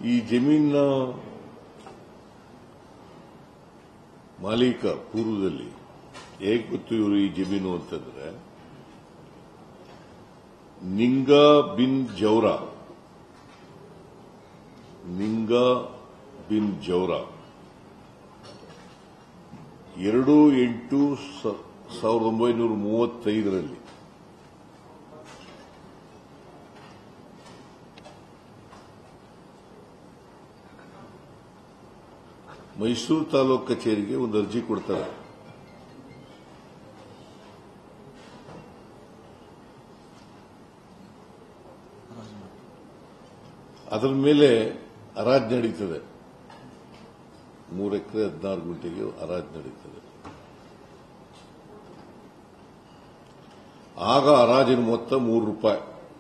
ಈ ಜಮೀನಿನ ಮಾಲೀಕ ಪೂರ್ವದಲ್ಲಿ ಹೇಗೆ ಗೊತ್ತು ಇವರು ಈ ಜಮೀನು ಅಂತಂದ್ರೆ ನಿಂಗಾ ಬಿನ್ ಜೌರಾ ನಿಂಗಾ ಬಿನ್ ಜೌರಾ ಎರಡು ಎಂಟು ಸ- ಸಾವಿರದ ಒಂಬೈನೂರ ಮೂವತ್ತೈದರಲ್ಲಿ ಮೈಸೂರು ತಾಲೂಕು ಕಚೇರಿಗೆ ಒಂದು ಅರ್ಜಿ ಕೊಡ್ತಾರೆ ಅದರ ಮೇಲೆ ಹರಾಜ್ ನಡೀತದೆ ಮೂರು ಎಕರೆ ಹದಿನಾರು ಗುಂಟೆಗೆ ಹರಾಜ್ ನಡೀತದೆ ಆಗ ಹರಾಜಿನ ಮೊತ್ತ ಮೂರು ರೂಪಾಯಿ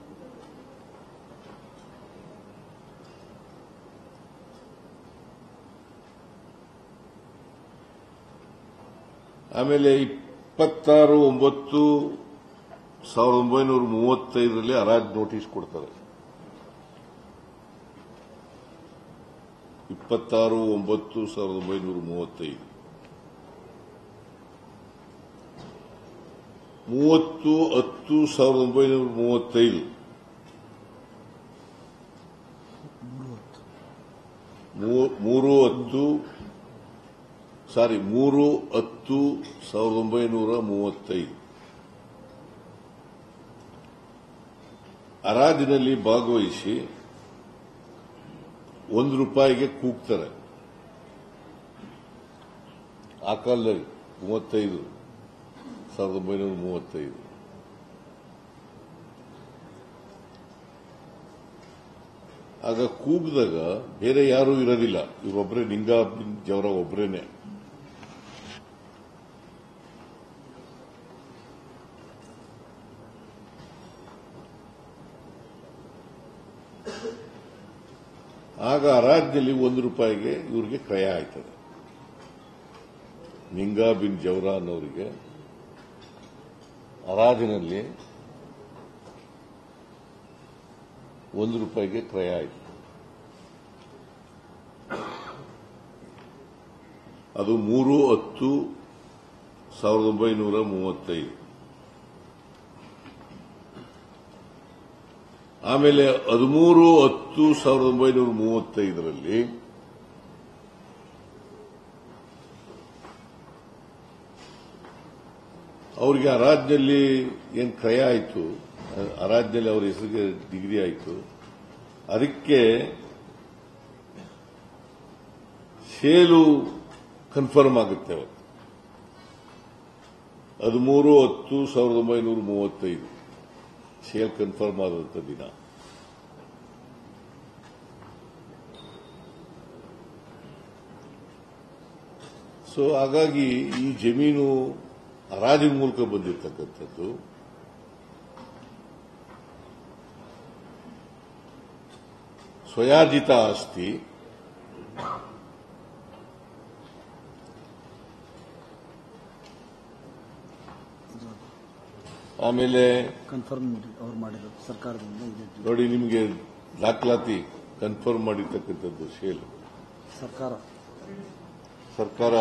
ಆಮೇಲೆ ಇಪ್ಪತ್ತಾರು ಒಂಬತ್ತು ಸಾವಿರದ ಒಂಬೈನೂರ ಮೂವತ್ತೈದರಲ್ಲಿ ಹರಾಜ್ ನೋಟಿಸ್ ಕೊಡ್ತಾರೆ ಇಪ್ಪತ್ತಾರು ಒಂಬತ್ತು ಸಾವಿರದ ಒಂಬೈನೂರ ಮೂವತ್ತೈದು ಮೂವತ್ತು ಹತ್ತು ಸಾವಿರದ ಒಂಬೈನೂರ ಮೂವತ್ತೈದು ಮೂ- ಮೂರು ಹತ್ತು ಸಾರಿ ಮೂರು ಹತ್ತು ಸಾವಿರದ ಒಂಬೈನೂರ ಮೂವತ್ತೈದು ಹರಾಜಿನಲ್ಲಿ ಭಾಗವಹಿಸಿ ಒಂದು ರೂಪಾಯಿಗೆ ಕೂಗ್ತಾರೆ ಆ ಕಾಲದಲ್ಲಿ ಮೂವತ್ತೈದು ಸಾವಿರದ ಒಂಬೈನೂರ ಮೂವತ್ತೈದು ಆಗ ಕೂಗಿದಾಗ ಬೇರೆ ಯಾರೂ ಇರೋದಿಲ್ಲ ಇವರೊಬ್ಬರೇ ನಿಂಗಾ ಬಿನ್ ಜವರ ಒಬ್ಬರೇನೆ ಆಗ ಹರಾಜ್ನಲ್ಲಿ ಒಂದು ರೂಪಾಯಿಗೆ ಇವ್ರಿಗೆ ಕ್ರಯ ಆಯ್ತದೆ ನಿಂಗಾ ಬಿನ್ ಜವರಾ ಅನ್ನೋರಿಗೆ ಹರಾಜಿನಲ್ಲಿ ಒಂದು ರೂಪಾಯಿಗೆ ಕ್ರಯ ಆಯಿತು ಅದು ಮೂರು ಹತ್ತು ಸಾವಿರದ ಒಂಬೈನೂರ ಮೂವತ್ತೈದು ಆಮೇಲೆ ಹದಿಮೂರು ಹತ್ತು ಸಾವಿರದ ಒಂಬೈನೂರ ಮೂವತ್ತೈದರಲ್ಲಿ ಅವರಿಗೆ ಹರಾಜ್ನಲ್ಲಿ ಏನ್ ಕ್ರಯ ಆಯಿತು ಹರಾಜ್ನಲ್ಲಿ ಅವರ ಹೆಸರಿಗೆ ಡಿಗ್ರಿ ಆಯಿತು ಅದಕ್ಕೆ ಸೇಲು ಕನ್ಫರ್ಮ್ ಆಗುತ್ತೆ ಅವತ್ತು ಹದಿಮೂರು ಹತ್ತು ಸಾವಿರದ ಒಂಬೈನೂರ ಮೂವತ್ತೈದು ಸೇಲ್ ಕನ್ಫರ್ಮ್ ಆದಂಥ ದಿನ ಸೊ ಹಾಗಾಗಿ ಈ ಜಮೀನು ಹರಾಜಿನ ಮೂಲಕ ಬಂದಿರತಕ್ಕಂಥದ್ದು ಸ್ವಯಾರ್ಜಿತ ಆಸ್ತಿ ಆಮೇಲೆ ಕನ್ಫರ್ಮ್ ಅವ್ರು ಮಾಡಿದ್ರು ಸರ್ಕಾರದಿಂದ ಇದೆ ನೋಡಿ ನಿಮಗೆ ದಾಖಲಾತಿ ಕನ್ಫರ್ಮ್ ಮಾಡಿರ್ತಕ್ಕಂಥದ್ದು ಸೇಲ್ ಸರ್ಕಾರ ಸರ್ಕಾರ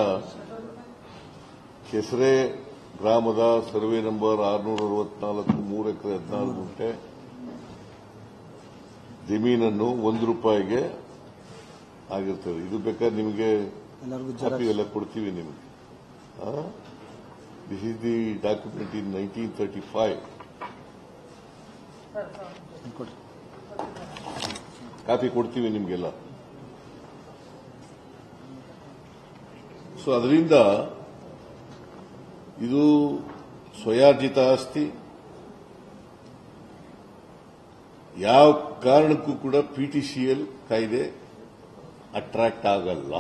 ಕೆಸರೆ ಗ್ರಾಮದ ಸರ್ವೆ ನಂಬರ್ ಆರುನೂರ ಅರವತ್ನಾಲ್ಕು ಮೂರು ಎಕರೆ ಹದಿನಾರು ಗುಂಟೆ ಜಮೀನನ್ನು ಒಂದು ರೂಪಾಯಿಗೆ ಆಗಿರ್ತದೆ ಇದು ಬೇಕಾದ್ರೆ ನಿಮಗೆ ಎಲ್ಲರಿಗೂ ಕಾಪಿ ಜೆರಾಕ್ಸ್ ಎಲ್ಲ ಕೊಡ್ತೀವಿ ನಿಮಗೆ this is the document in nineteen thirty five ಕೊಡ್ರಿ ಕಾಪಿ ಕೊಡ್ತೀವಿ ನಿಮಗೆಲ್ಲ ಸೊ ಅದರಿಂದ ಇದು ಸ್ವಯಾರ್ಜಿತ ಆಸ್ತಿ ಯಾವ ಕಾರಣಕ್ಕೂ ಕೂಡ ಪಿಟಿಸಿಎಲ್ ಕಾಯ್ದೆ ಅಟ್ರಾಕ್ಟ್ ಆಗಲ್ಲ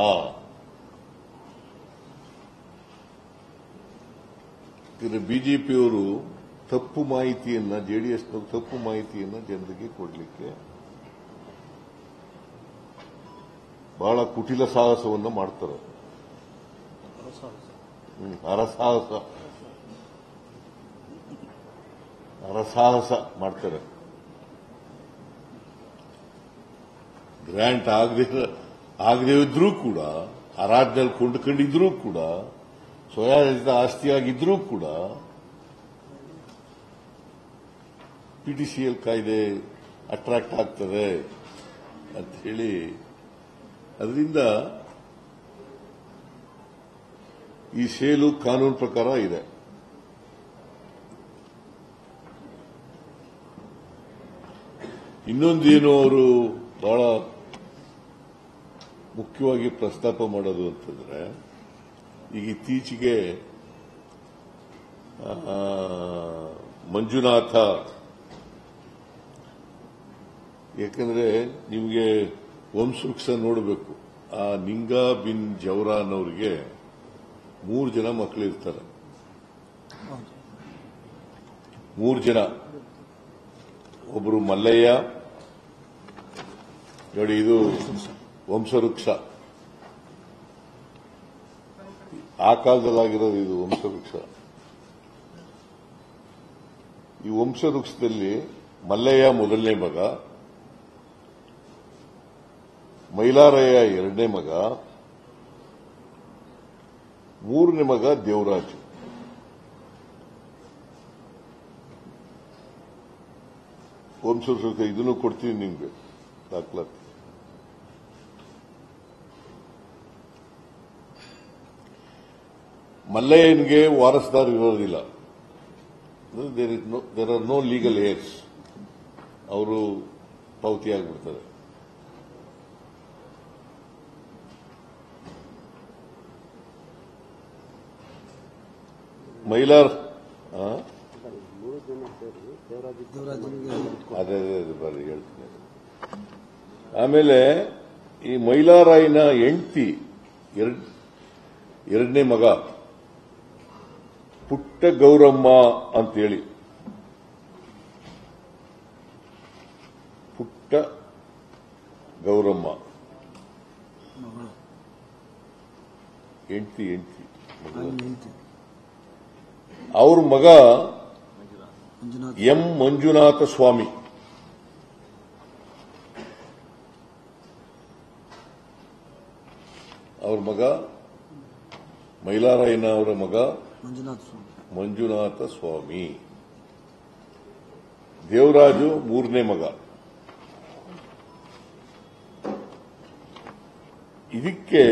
ಬಿಜೆಪಿಯವರು ತಪ್ಪು ಮಾಹಿತಿಯನ್ನ ಜೆಡಿಎಸ್ನವರು ತಪ್ಪು ಮಾಹಿತಿಯನ್ನ ಜನರಿಗೆ ಕೊಡಲಿಕ್ಕೆ ಬಹಳ ಕುಟಿಲ ಸಾಹಸವನ್ನು ಮಾಡ್ತಾರೆ ಹ್ಮ್, ಹರಸಾಹಸ ಹರಸಾಹಸ ಮಾಡ್ತಾರೆ ಗ್ರ್ಯಾಂಟ್ ಆಗದೆ ಆಗದೆ ಇದ್ರೂ ಕೂಡ ಆ ರಾಜ್ಯದಲ್ಲಿ ಕೊಂಡ್ಕೊಂಡಿದ್ರೂ ಕೂಡ ಸ್ವಯಾಡಳಿತ ಆಸ್ತಿಯಾಗಿದ್ರೂ ಕೂಡ ಪಿಟಿಸಿಎಲ್ ಕಾಯ್ದೆ ಅಟ್ರಾಕ್ಟ್ ಆಗ್ತದೆ ಅಂತ ಹೇಳಿ ಅದರಿಂದ ಈ ಸೇಲು ಕಾನೂನು ಪ್ರಕಾರ ಇದೆ ಇನ್ನೊಂದೇನು ಅವರು ಬಹಳ ಮುಖ್ಯವಾಗಿ ಪ್ರಸ್ತಾಪ ಮಾಡೋದು ಅಂತಂದ್ರೆ ಈಗ ಇತ್ತೀಚೆಗೆ ಆ, ಮಂಜುನಾಥ ಯಾಕಂದ್ರೆ ನಿಮಗೆ ವಂಶವೃಕ್ಷ ನೋಡಬೇಕು ಆ ನಿಂಗಾ ಬಿನ್ ಜವರಾ ಅನ್ನೋರಿಗೆ ಮೂರು ಜನ ಮಕ್ಕಳಿರ್ತಾರೆ ಹೌದು ಮೂರು ಜನ ಒಬ್ಬರು ಮಲ್ಲಯ್ಯ ನೋಡಿ ಇದು ವಂಶವೃಕ್ಷ ಆ ಕಾಲದಲ್ಲಾಗಿರೋದು ಇದು ವಂಶವೃಕ್ಷ ಈ ವಂಶವೃಕ್ಷದಲ್ಲಿ ಮಲ್ಲಯ್ಯ ಮೊದಲನೇ ಮಗ ಮೈಲಾರಯ್ಯ ಎರಡನೇ ಮಗ ಮೂರನೇ ಮಗ ದೇವರಾಜು ವಂಶವೃಕ್ಷ ಇದನ್ನು ಕೊಡ್ತೀನಿ ನಿಮ್ಗೆ ದಾಖಲಾತಿ ಮಲ್ಲಯ್ಯನ್ಗೆ ವಾರಸ್ದಾರ ಇರೋದಿಲ್ಲ there are no legal heirs ಅವರು ಪಾವತಿ ಆಗಿಬಿಡ್ತಾರೆ ಮೈಲಾರ್ ಆ? ದೇವರಾಜನಿಗೆ ಅದೇ ಅದೇ ಅದೇ ಬರ್ರಿ ಹೇಳ್ತೀನಿ ಆಮೇಲೆ ಈ ಮೈಲಾರಾಯಿನ ಹೆಂಡತಿ ಎರಡ್ ಎರಡನೇ ಮಗ ಪುಟ್ಟ ಗೌರಮ್ಮ ಅಂತೇಳಿ ಪುಟ್ಟ ಗೌರಮ್ಮ ಮಗಳು ಹೆಂಡತಿ ಹೆಂಡತಿ ನಾನು ನಿಂತೆ ಅವ್ರ ಮಗ ಮಂಜುನಾಥ್ ಎಂ ಮಂಜುನಾಥ ಸ್ವಾಮಿ ಅವ್ರ ಮಗ ಮೈಲಾರಾಯನ ಅವರ ಮಗ ಮಂಜುನಾಥ್ ಸ್ವಾಮಿ ಮಂಜುನಾಥ ಸ್ವಾಮಿ ದೇವರಾಜು ಮೂರನೇ ಮಗ ಇದಕ್ಕೆ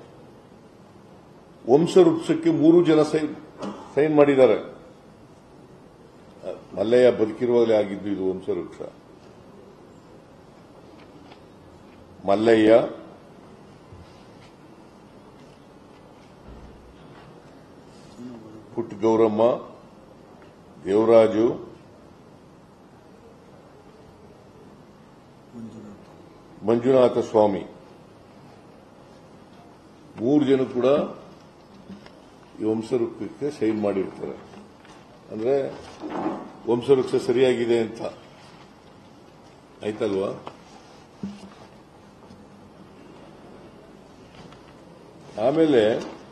ವಂಶವೃಕ್ಷಕ್ಕೆ ಮೂರು ಜನ ಸೈನ್ ಸೈನ್ ಮಾಡಿದ್ದಾರೆ ಮಲ್ಲಯ್ಯ ಬದುಕಿರುವಾಗಲೇ ಆಗಿದ್ದು ಇದು ವಂಶವೃಕ್ಷ ಮಲ್ಲಯ್ಯ ಪುಟ್ಟ ಗೌರಮ್ಮ ದೇವರಾಜು ಮಂಜುನಾಥ್ ಮಂಜುನಾಥ ಸ್ವಾಮಿ ಮೂರು ಜನ ಕೂಡ ಈ ವಂಶವೃಕ್ಷಕ್ಕೆ ಸೈನ್ ಮಾಡಿರ್ತಾರೆ ಅಂದ್ರೆ ವಂಶವೃಕ್ಷ ಸರಿಯಾಗಿದೆ ಅಂತ ಆಯ್ತಲ್ವಾ ಆಮೇಲೆ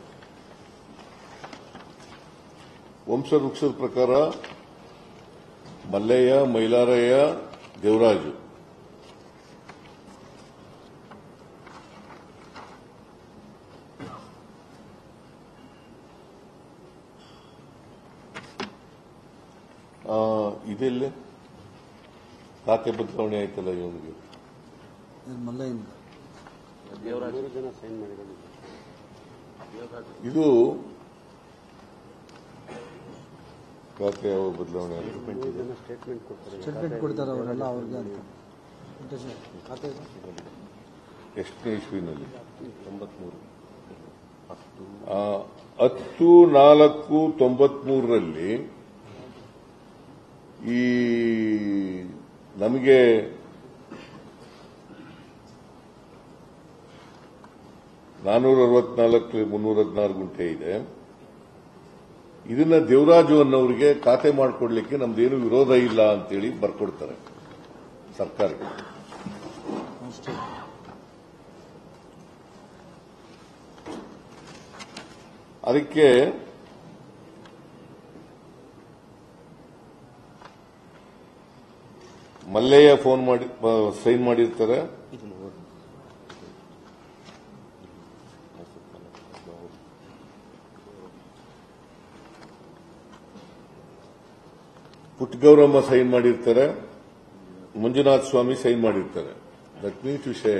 ವಂಶವೃಕ್ಷದ ಪ್ರಕಾರ ಮಲ್ಲಯ್ಯ ಮೈಲಾರಯ್ಯ ದೇವರಾಜು ಆ, ಇದೆಲ್ಲೇ ಖಾತೆ ಬದಲಾವಣೆ ಆಯ್ತಲ್ಲ ಇವನಿಗೆ ಇದು ಮಲ್ಲಯ್ಯನಿಗೆ ಇದು ಖಾತೆ ಯಾವ ಬದಲಾವಣೆ ಆಗಿದೆ? ಸ್ಟೇಟ್ಮೆಂಟ್ ಕೊಡ್ತಾರೆ ಅವರೆಲ್ಲ ಅವ್ರಿಗೆ ಅಂತ ಮತ್ತೆ ಸರ್, ಖಾತೆ ಇದೆ? ಎಷ್ಟನೇ ಇಸ್ವಿನಲ್ಲಿ ಆ, ಹತ್ತು ನಾಲ್ಕು ತೊಂಬತ್ಮೂರರಲ್ಲಿ ಈ ನಮಗೆ ನಾನೂರ ಅರವತ್ನಾಲ್ಕು ಮುನ್ನೂರ ಹದಿನಾರು ಗುಂಟೆ ಇದೆ ಇದನ್ನ ದೇವರಾಜು ಅನ್ನೋರಿಗೆ ಖಾತೆ ಮಾಡಿಕೊಡ್ಲಿಕ್ಕೆ ನಮ್ದೇನು ವಿರೋಧ ಇಲ್ಲ ಅಂತೇಳಿ ಬರ್ಕೊಡ್ತಾರೆ ಸರ್ಕಾರಕ್ಕೆ ಅಷ್ಟೇ ಅದಕ್ಕೆ ಮಲ್ಲಯ್ಯ ಫೋನ್ ಮಾಡಿ ಸೈನ್ ಮಾಡಿರ್ತಾರೆ ಪುಟ್ಟಗೌರಮ್ಮ ಸೈನ್ ಮಾಡಿರ್ತಾರೆ ಮಂಜುನಾಥ ಸ್ವಾಮಿ ಸೈನ್ ಮಾಡಿರ್ತಾರೆ ದಟ್ ಮೀನ್ಸ್ ವಿಷಯ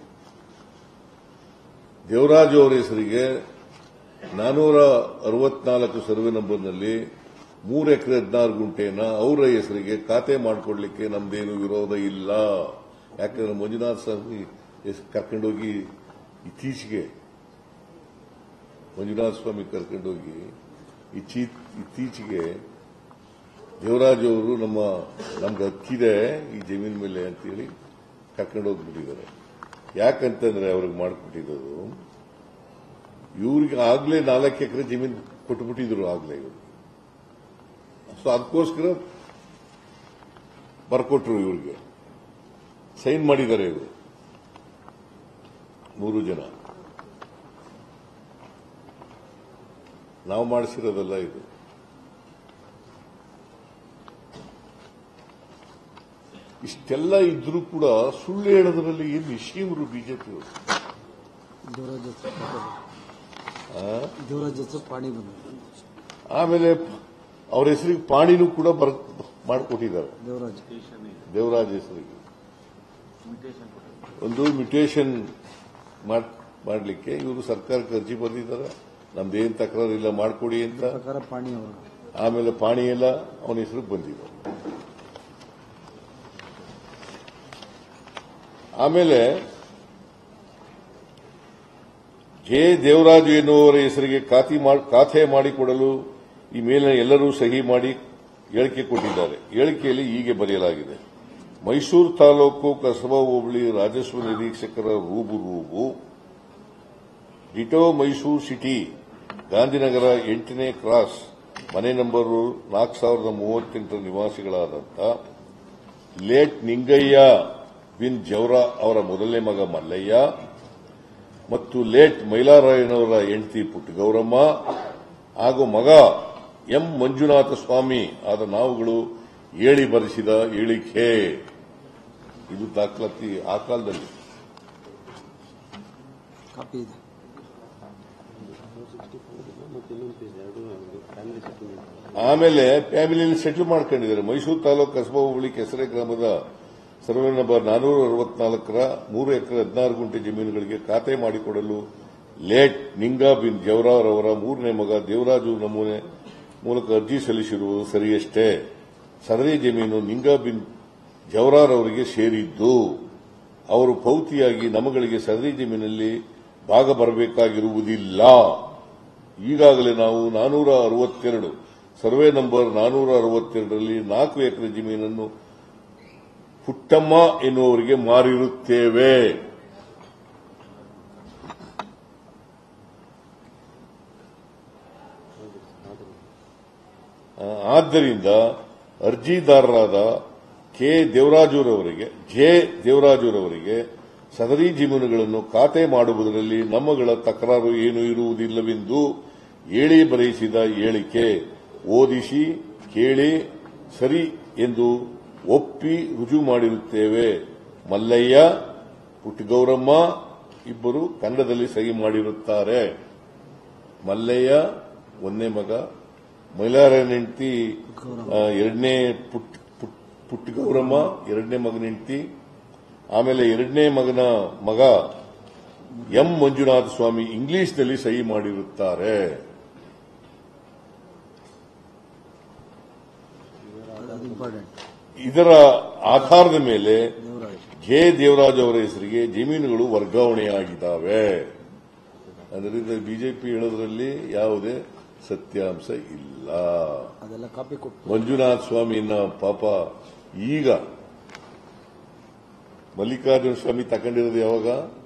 ದೇವರಾಜು ಅವರ ಹೆಸರಿಗೆ ನಾನೂರ ಅರವತ್ನಾಲ್ಕು ಸರ್ವೆ ನಂಬರ್ನಲ್ಲಿ ಮೂರು ಎಕರೆ ಹದಿನಾರು ಗುಂಟೆನ ಅವರ ಹೆಸರಿಗೆ ಖಾತೆ ಮಾಡಿಕೊಡ್ಲಿಕ್ಕೆ ನಮ್ದೇನು ವಿರೋಧ ಇಲ್ಲ ಯಾಕಂದ್ರೆ ಮಂಜುನಾಥ ಸ್ವಾಮಿ ಹೆಸ್- ಕರ್ಕೊಂಡೋಗಿ ಇತ್ತೀಚೆಗೆ ಮಂಜುನಾಥ ಸ್ವಾಮಿ ಕರ್ಕೊಂಡೋಗಿ ಇಚ್ಚಿ- ಇತ್ತೀಚೆಗೆ ದೇವರಾಜ್ ಅವರು ನಮ್ಮ ನಮ್ಗೆ ಹಕ್ಕಿದೆ ಈ ಜಮೀನ್ ಮೇಲೆ ಅಂತೇಳಿ ಕರ್ಕೊಂಡು ಹೋಗ್ಬಿಟ್ಟಿದ್ದಾರೆ ಯಾಕಂತಂದ್ರೆ ಅವ್ರಿಗೆ ಮಾಡಿಕೊಟ್ಟಿರೋದು ಇವ್ರಿಗೆ ಆಗ್ಲೇ ನಾಲ್ಕು ಎಕರೆ ಜಮೀನು ಕೊಟ್ಬಿಟ್ಟಿದ್ರು ಆಗ್ಲೇ ಇವರು ಸೊ ಅದಕ್ಕೋಸ್ಕರ ಬರ್ಕೊಟ್ರು ಇವ್ರಿಗೆ ಸೈನ್ ಮಾಡಿದ್ದಾರೆ ಇವರು ಮೂರು ಜನ ನಾವು ಮಾಡಿಸಿರೋದಲ್ಲ ಇದು ಇಷ್ಟೆಲ್ಲ ಇದ್ರೂ ಕೂಡ ಸುಳ್ಳು ಹೇಳೋದ್ರಲ್ಲಿ ಏನು ನಿಶ್ಚಯವರು ಬಿಜೆಪಿ ದೇವರಾಜ್ ಹತ್ರ ದೇವರಾಜ್ ಹತ್ರ ಪಾಣಿ ಬಂದಿದೆ ಆಮೇಲೆ ಅವ್ರ ಹೆಸರಿಗೆ ಪಾಣಿನೂ ಕೂಡ ಬರ್ ಮಾಡಿಕೊಟ್ಟಿದ್ದಾರೆ ದೇವರಾಜ್ ದೇವರಾಜ್ ಹೆಸರಿಗೆ ಒಂದು ಮ್ಯೂಟೇಷನ್ ಮಾಡಲಿಕ್ಕೆ ಇವರು ಸರ್ಕಾರಕ್ಕೆ ಅರ್ಜಿ ಬರೆದಿದ್ದಾರೆ ನಮ್ದೇನ್ ತಕರಾರು ಇಲ್ಲ ಮಾಡಿಕೊಡಿ ಅಂತ ಪ್ರಕಾರ ಪಾಣಿ ಅವರು ಆಮೇಲೆ ಪಾಣಿ ಎಲ್ಲ ಅವನ ಹೆಸರಿಗೆ ಬಂದಿದೆ ಆಮೇಲೆ ಜೆ ದೇವರಾಜು ಎನ್ನುವವರ ಹೆಸರಿಗೆ ಖಾತೆ ಮಾಡ್- ಖಾತೆ ಮಾಡಿಕೊಡಲು ಈ ಮೇಲಿನ ಎಲ್ಲರೂ ಸಹಿ ಮಾಡಿ ಹೇಳಿಕೆ ಕೊಟ್ಟಿದ್ದಾರೆ ಹೇಳಿಕೆಯಲ್ಲಿ ಹೀಗೆ ಬರೆಯಲಾಗಿದೆ ಮೈಸೂರು ತಾಲೂಕು ಕಸಬಾ ಹೋಬಳಿ ರಾಜಸ್ವ ನಿರೀಕ್ಷಕರ ರೂಬು ರೂಬು ಡಿಟೋ ಮೈಸೂರು ಸಿಟಿ ಗಾಂಧಿನಗರ ಎಂಟನೇ ಕ್ರಾಸ್ ಮನೆ ನಂಬರು ನಾಲ್ಕು ಸಾವಿರದ ಮೂವತ್ತೆಂಟರ ನಿವಾಸಿಗಳಾದಂಥ ಲೇಟ್ ನಿಂಗಯ್ಯ ಬಿನ್ ಜವರಾ ಅವರ ಮೊದಲನೇ ಮಗ ಮಲ್ಲಯ್ಯ ಮತ್ತು ಲೇಟ್ ಮೈಲಾರಾಯಣವರ ಹೆಂಡತಿ ಪುಟ್ಟಗೌರಮ್ಮ ಹಾಗೂ ಮಗ ಎಂ ಮಂಜುನಾಥ ಸ್ವಾಮಿ ಆದ ನಾವುಗಳು ಹೇಳಿ ಬರೆಸಿದ ಹೇಳಿಕೆ ಇದು ದಾಖಲಾತಿ ಆ ಕಾಲದಲ್ಲಿ ಕಾಪಿ ಇದೆ ಆಮೇಲೆ ಫ್ಯಾಮಿಲಿಯಲ್ಲಿ ಸೆಟ್ಲ್ ಮಾಡ್ಕೊಂಡಿದ್ದಾರೆ ಮೈಸೂರು ತಾಲೂಕು ಕಸಬಾ ಹೋಬಳಿ ಕೆಸರೆ ಗ್ರಾಮದ ಸರ್ವೆ ನಂಬರ್ ನಾನೂರ ಅರವತ್ನಾಲ್ಕರ ಮೂರು ಎಕರೆ ಹದಿನಾರು ಗುಂಟೆ ಜಮೀನುಗಳಿಗೆ ಖಾತೆ ಮಾಡಿಕೊಡಲು ಲೇಟ್ ನಿಂಗಾ ಬಿನ್ ಜವರಾರ್ ಅವರ ಮೂರನೇ ಮಗ ದೇವರಾಜು ನಮೂನೆ ಮೂಲಕ ಅರ್ಜಿ ಸಲ್ಲಿಸಿರುವುದು ಸರಿಯಷ್ಟೇ ಸದರಿ ಜಮೀನು ನಿಂಗಾ ಬಿನ್ ಜವರಾರ್ ಅವರಿಗೆ ಸೇರಿದ್ದು ಅವರು ಪೌತಿಯಾಗಿ ನಮಗಳಿಗೆ ಸದರಿ ಜಮೀನಲ್ಲಿ ಭಾಗ ಬರಬೇಕಾಗಿರುವುದಿಲ್ಲ ಈಗಾಗಲೇ ನಾವು ನಾನೂರ ಅರವತ್ತೆರಡು ಸರ್ವೆ ನಂಬರ್ ನಾನೂರ ಅರವತ್ತೆರಡರಲ್ಲಿ ನಾಲ್ಕು ಎಕರೆ ಜಮೀನನ್ನು ಪುಟ್ಟಮ್ಮ ಎನ್ನುವರಿಗೆ ಮಾರಿರುತ್ತೇವೆ ಆ, ಆದ್ದರಿಂದ ಅರ್ಜಿದಾರರಾದ ಕೆ ದೇವರಾಜುರವರಿಗೆ ಜೆ ದೇವರಾಜುರವರಿಗೆ ಸದರಿ ಜಮೀನುಗಳನ್ನು ಖಾತೆ ಮಾಡುವುದರಲ್ಲಿ ನಮ್ಮಗಳ ತಕರಾರು ಏನೂ ಇರುವುದಿಲ್ಲವೆಂದು ಹೇಳಿ ಬರೆಯಿಸಿದ ಹೇಳಿಕೆ ಓದಿಸಿ ಕೇಳಿ ಸರಿ ಎಂದು ಒಪ್ಪಿ ರುಜು ಮಾಡಿರುತ್ತೇವೆ ಮಲ್ಲಯ್ಯ ಪುಟ್ಟಗೌರಮ್ಮ ಇಬ್ಬರು ಕನ್ನಡದಲ್ಲಿ ಸಹಿ ಮಾಡಿರುತ್ತಾರೆ ಮಲ್ಲಯ್ಯ ಒಂದನೇ ಮಗ ಮೈಲಾರನ ಹೆಂಡತಿ ಎರಡನೇ ಪುಟ್ ಪುಟ್- ಪುಟ್ಟಗೌರಮ್ಮ ಎರಡನೇ ಮಗನ ಹೆಂಡತಿ ಆಮೇಲೆ ಎರಡನೇ ಮಗನ ಮಗ ಎಂ ಮಂಜುನಾಥ ಸ್ವಾಮಿ ಇಂಗ್ಲಿಷ್ನಲ್ಲಿ ಸಹಿ ಮಾಡಿರುತ್ತಾರೆ ಅದು ಇಂಪಾರ್ಟೆಂಟ್ ಇದರ ಆಧಾರದ ಮೇಲೆ ದೇವರಾಜ್ ಜೆ ದೇವರಾಜ್ ಅವರ ಹೆಸರಿಗೆ ಜಮೀನುಗಳು ವರ್ಗಾವಣೆಯಾಗಿದ್ದಾವೆ ಅದರಿಂದ ಬಿಜೆಪಿ ಹೇಳೋದ್ರಲ್ಲಿ ಯಾವುದೇ ಸತ್ಯಾಂಶ ಇಲ್ಲ ಅದೆಲ್ಲ ಕಾಪಿ ಕೊಟ್ಟು ಮಂಜುನಾಥ ಸ್ವಾಮಿನ ಪಾಪ ಈಗ ಮಲ್ಲಿಕಾರ್ಜುನ ಸ್ವಾಮಿ ತಗೊಂಡಿರೋದು ಯಾವಾಗ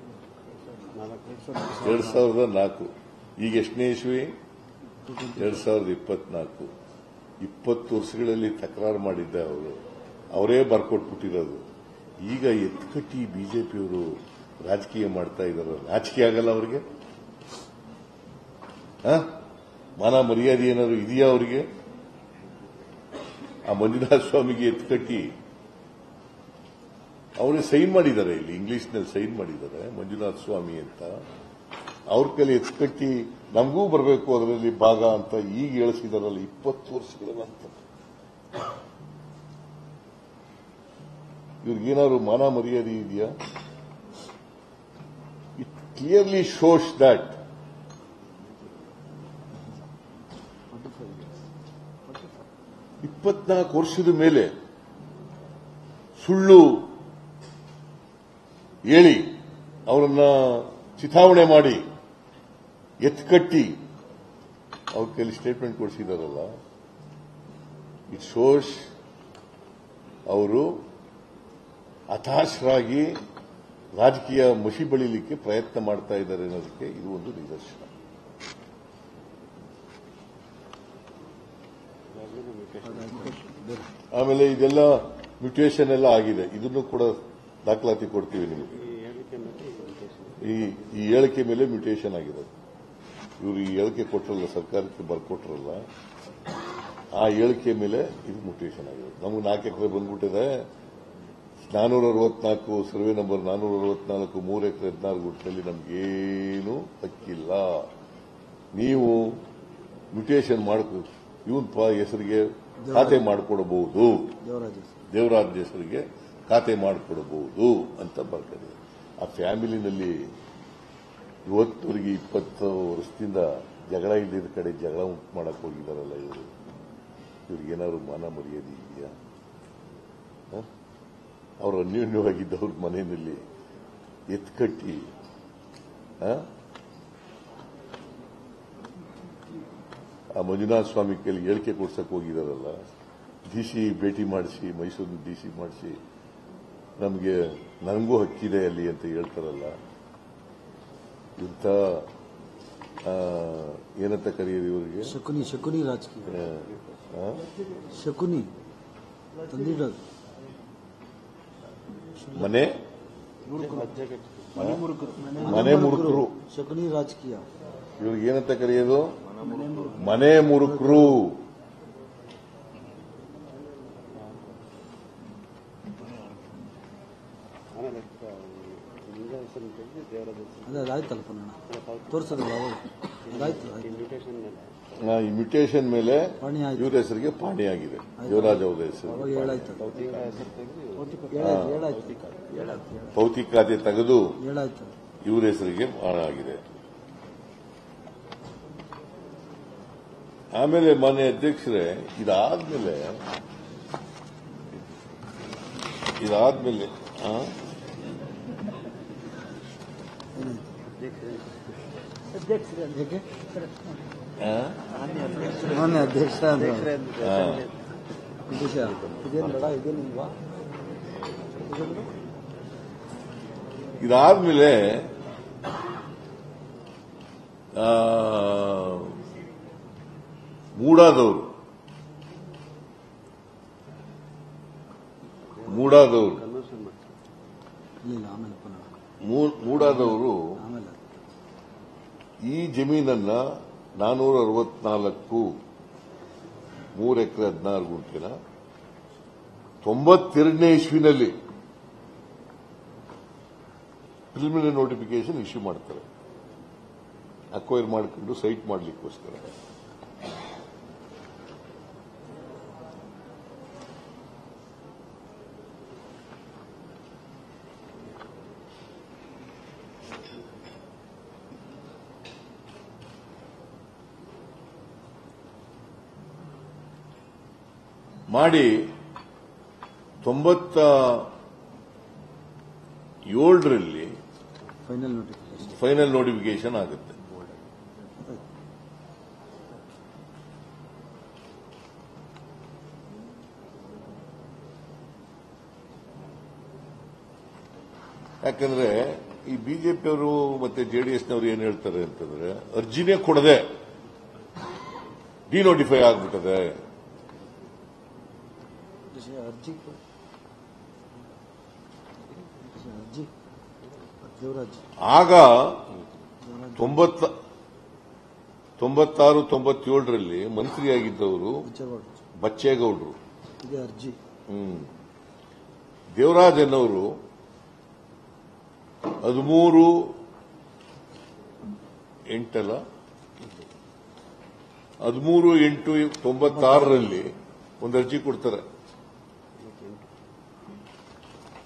ಎರಡ್ ಸಾವಿರದ ನಾಲ್ಕು ಈಗ ಎಷ್ಟನೇ ಇಸ್ವಿ ಎರಡ್ ಸಾವಿರದ ಇಪ್ಪತ್ನಾಲ್ಕು ಇಪ್ಪತ್ತು ವರ್ಷಗಳಲ್ಲಿ ತಕರಾರು ಮಾಡಿದ್ದ ಅವರು ಅವರೇ ಬರ್ಕೊಟ್ಬಿಟ್ಟಿರೋದು ಈಗ ಎತ್ಕಟ್ಟಿ ಬಿಜೆಪಿಯವರು ರಾಜಕೀಯ ಮಾಡ್ತಾ ಇದ್ದಾರೆ ನಾಚಿಕೆ ಆಗಲ್ಲ ಅವರಿಗೆ ಮಾನ ಮರ್ಯಾದೆ ಏನಾದ್ರು ಇದೆಯಾ ಅವರಿಗೆ ಆ ಮಂಜುನಾಥ ಸ್ವಾಮಿಗೆ ಎತ್ಕಟ್ಟಿ ಅವರೇ ಸೈನ್ ಮಾಡಿದ್ದಾರೆ ಇಲ್ಲಿ ಇಂಗ್ಲಿಷ್ನಲ್ಲಿ ಸೈನ್ ಮಾಡಿದ್ದಾರೆ ಮಂಜುನಾಥ ಸ್ವಾಮಿ ಅಂತ ಅವ್ರ ಕೈಲಿ ಎತ್ಕಟ್ಟಿ ನಮಗೂ ಬರಬೇಕು ಅದರಲ್ಲಿ ಭಾಗ ಅಂತ ಈಗ ಹೇಳಿಸಿದಾರಲ್ಲ ಇಪ್ಪತ್ತು ವರ್ಷಗಳ ನಂತರ ಇವ್ರಿಗೇನಾದ್ರು ಮಾನ ಮರ್ಯಾದೆ ಇದೆಯಾ ಇಟ್ ಕ್ಲಿಯರ್ಲಿ ಶೋಸ್ ದಟ್ ಇಪ್ಪತ್ನಾಲ್ಕು ವರ್ಷದ ಮೇಲೆ ಸುಳ್ಳು ಹೇಳಿ ಅವರನ್ನ ಚಿತಾವಣೆ ಮಾಡಿ ಎತ್ಕಟ್ಟಿ ಅವ್ರ ಕೈಲಿ ಸ್ಟೇಟ್ಮೆಂಟ್ ಕೊಡಿಸಿದಾರಲ್ಲ ಇಟ್ ಶೋಸ್ ಅವರು ಹತಾಶರಾಗಿ ರಾಜಕೀಯ ಮಸಿ ಬಳಿಲಿಕ್ಕೆ ಪ್ರಯತ್ನ ಮಾಡ್ತಾ ಇದ್ದಾರೆ ಅನ್ನೋದಕ್ಕೆ ಇದು ಒಂದು ನಿದರ್ಶನ ಆಮೇಲೆ ಇದೆಲ್ಲ ಮ್ಯೂಟೇಷನ್ ಎಲ್ಲ ಆಗಿದೆ ಇದನ್ನು ಕೂಡ ದಾಖಲಾತಿ ಕೊಡ್ತೀವಿ ನಿಮಗೆ ಈ ಈ ಹೇಳಿಕೆ ಮೇಲೆ ಮ್ಯೂಟೇಷನ್ ಆಗಿದೆ ಇವರು ಈ ಹೇಳಿಕೆ ಕೊಟ್ಟರಲ್ಲ ಸರ್ಕಾರಕ್ಕೆ ಬರ್ಕೊಟ್ರಲ್ಲ ಆ ಹೇಳಿಕೆ ಮೇಲೆ ಇದು ಮ್ಯೂಟೇಷನ್ ಆಗಿದೆ ನಮಗೆ ನಾಲ್ಕು ಎಕರೆ ಬಂದ್ಬಿಟ್ಟಿದೆ ನಾನೂರ ಅರವತ್ನಾಲ್ಕು ಸರ್ವೆ ನಂಬರ್ ನಾನೂರ ಅರವತ್ನಾಲ್ಕು ಮೂರು ಎಕರೆ ಹದಿನಾರು ಗುಂಟಿನಲ್ಲಿ ನಮಗೇನು ಹಕ್ಕಿಲ್ಲ ನೀವು ಮ್ಯೂಟೇಷನ್ ಮಾಡ್ಕೊ ಇವನ್ ಹೆಸರಿಗೆ ಖಾತೆ ಮಾಡಿಕೊಡಬಹುದು ದೇವರಾಜ ದೇವರಾಜ್ ಹೆಸರಿಗೆ ಖಾತೆ ಮಾಡಿಕೊಡಬಹುದು ಅಂತ ಬರ್ತಾರೆ ಆ ಫ್ಯಾಮಿಲಿನಲ್ಲಿ ಇವತ್ತವರೆಗೆ ಇಪ್ಪತ್ತು ವರ್ಷದಿಂದ ಜಗಳ ಇಲ್ಲದ ಕಡೆ ಜಗಳ ಉಂಟು ಮಾಡಕ್ ಹೋಗಿದಾರಲ್ಲ ಇವರು ಇವ್ರಿಗೇನಾದ್ರು ಮಾನ ಮರ್ಯಾದೆ ಇದೆಯಾ ಹ? ಅವ್ರು ಅನ್ಯೋನ್ಯವಾಗಿದ್ದವ್ರ ಮನೆಯಲ್ಲಿ ಎತ್ಕಟ್ಟಿ ಹ? ಆ ಮಂಜುನಾಥ ಸ್ವಾಮಿ ಕೈಲಿ ಹೇಳಿಕೆ ಕೊಡ್ಸಕ್ ಹೋಗಿದಾರಲ್ಲ ಡಿಸಿ ಭೇಟಿ ಮಾಡಿಸಿ ಮೈಸೂರಿನ ಡಿಸಿ ಮಾಡಿಸಿ ನಮಗೆ ನನಗೂ ಹಕ್ಕಿದೆ ಅಲ್ಲಿ ಅಂತ ಹೇಳ್ತಾರಲ್ಲ ಇಂಥ ಆ, ಏನಂತ ಕರೆಯೋದು ಇವರಿಗೆ ಶಕುನಿ ಶಕುನಿ ರಾಜಕೀಯ ಆ? ಶಕುನಿ ತಂದಿಡೋದು ಮನೆ ಮನೆ ಮುರುಕರು ಶಕುನಿ ರಾಜಕೀಯ ಇವ್ರಿಗೆ ಏನಂತ ಕರೆಯೋದು ಮನೆ ಮುರುಕರು ಅದೇ ಅದಾಯ್ತಲ್ಲ ಪುನಃ ತೋರಿಸೋದಲ್ಲ ಅವಾಗ ಅದಾಯ್ತು ಆಯ್ತು. ಆ, ಈ ಮ್ಯೂಟೇಷನ್ ಮೇಲೆ ಪಾಣಿ ಆಯ್ತು ಇವ್ರ ಹೆಸರಿಗೆ ಪಾಣಿಯಾಗಿದೆ ದೇವರಾಜ್ ಅವ್ರ ಹೆಸರು ಅವಾಗ ಹೇಳಾಯ್ತು ಹೇಳಾಯ್ತು ಹೇಳಾಯ್ತು ಹೇಳಾಯ್ತು ಭೌತಿಕ ಖಾತೆ ತೆಗೆದು ಹೇಳಾಯ್ತು ಇವ್ರ ಹೆಸರಿಗೆ ಆಗಿದೆ ಆಮೇಲೆ ಮಾನ್ಯ ಅಧ್ಯಕ್ಷರೇ ಇದಾದ್ಮೇಲೆ ಇದಾದ್ಮೇಲೆ ಆ? ಏಕೆ ಆ? ಮಾನ್ಯ ಅಧ್ಯಕ್ಷ ಅಂದ್ರೆ ಆ. ವಿದೇಶ ಇದೇನು ಬೇಡ ಇದೇನಿಲ್ವಾ ಇದಾದ್ಮೇಲೆ ಆ, ಮೂಡಾದವರು ಮೂಡಾದವರು ಇಲ್ಲ ಆಮೇಲೆ ಪುನಃ ಮೂ- ಮೂಡಾದವರು ಆಮೇಲೆ ಈ ಜಮೀನನ್ನ ನಾನೂರ ಅರವತ್ನಾಲ್ಕು ಮೂರು ಎಕರೆ ಹದಿನಾರು ಗುಂಟಿನ ತೊಂಬತ್ತೆರಡನೇ ಇಸ್ವಿನಲ್ಲಿ ಪ್ರಿಲಿಮಿನರಿ ನೋಟಿಫಿಕೇಶನ್ ಇಶ್ಯೂ ಮಾಡ್ತಾರೆ ಅಕ್ವೈರ್ ಮಾಡಿಕೊಂಡು ಸೈಟ್ ಮಾಡಲಿಕ್ಕೋಸ್ಕರ ಮಾಡಿ ತೊಂಬತ್ತ ಏಳರಲ್ಲಿ ಫೈನಲ್ ನೋಟಿಫಿಕೇಶನ್ ಫೈನಲ್ ನೋಟಿಫಿಕೇಶನ್ ಆಗುತ್ತೆ ಯಾಕಂದ್ರೆ ಈ ಬಿಜೆಪಿಯವರು ಮತ್ತೆ ಜೆಡಿಎಸ್ನವರು ಏನ್ ಹೇಳ್ತಾರೆ ಅಂತಂದ್ರೆ ಅರ್ಜಿನೇ ಕೊಡದೆ ಡಿನೋಟಿಫೈ ಆಗ್ಬಿಟ್ಟದೆ ಅರ್ಜಿ ಅರ್ಜಿ ದೇವರಾಜ್ ಆಗ ದೇವರಾಜ್ ತೊಂಬತ್ತ ತೊಂಬತ್ತಾರು ತೊಂಬತ್ತೇಳರಲ್ಲಿ ಮಂತ್ರಿಯಾಗಿದ್ದವರು ಬಿಚ್ಚಗೌಡ ಬಚ್ಚೇಗೌಡರು ಇದೇ ಅರ್ಜಿ ಹ್ಮ್. ದೇವರಾಜ್ ಅನ್ನೋರು ಹದಿಮೂರು ಎಂಟಲ್ಲ ಹದಿಮೂರು ಎಂಟು ತೊಂಬತ್ತಾರರಲ್ಲಿ ಒಂದು ಅರ್ಜಿ ಕೊಡ್ತಾರೆ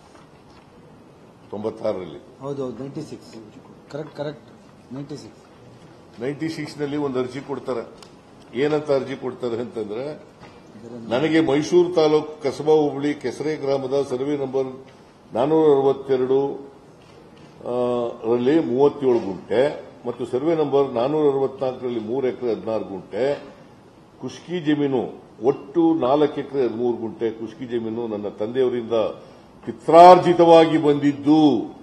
ತೊಂಬತ್ತಾರರಲ್ಲಿ ಹೌದು ಹೌದು ninety six correct correct ninety six ninety six ನಲ್ಲಿ ಒಂದು ಅರ್ಜಿ ಕೊಡ್ತಾರೆ ಏನಂತ ಅರ್ಜಿ ಕೊಡ್ತಾರೆ ಅಂತಂದ್ರೆ ನನಗೆ ಮೈಸೂರು ತಾಲೂಕು ಕಸಬಾ ಹೋಬಳಿ ಕೆಸರೆ ಗ್ರಾಮದ ಸರ್ವೆ ನಂಬರ್ ನಾನೂರ ಅರವತ್ತೆರಡು ಆ, ರಲ್ಲಿ ಮೂವತ್ತೇಳು ಗುಂಟೆ ಮತ್ತು ಸರ್ವೆ ನಂಬರ್ ನಾನೂರ ಅರವತ್ನಾಲ್ಕರಲ್ಲಿ ಮೂರು ಎಕರೆ ಹದಿನಾರು ಗುಂಟೆ ಕುಷ್ಕಿ ಜಮೀನು ಒಟ್ಟು ನಾಲ್ಕು ಎಕರೆ ಹದಿಮೂರು ಗುಂಟೆ ಕುಷ್ಕಿ ಜಮೀನು ನನ್ನ ತಂದೆಯವರಿಂದ ಪಿತ್ರಾರ್ಜಿತವಾಗಿ ಬಂದಿದ್ದು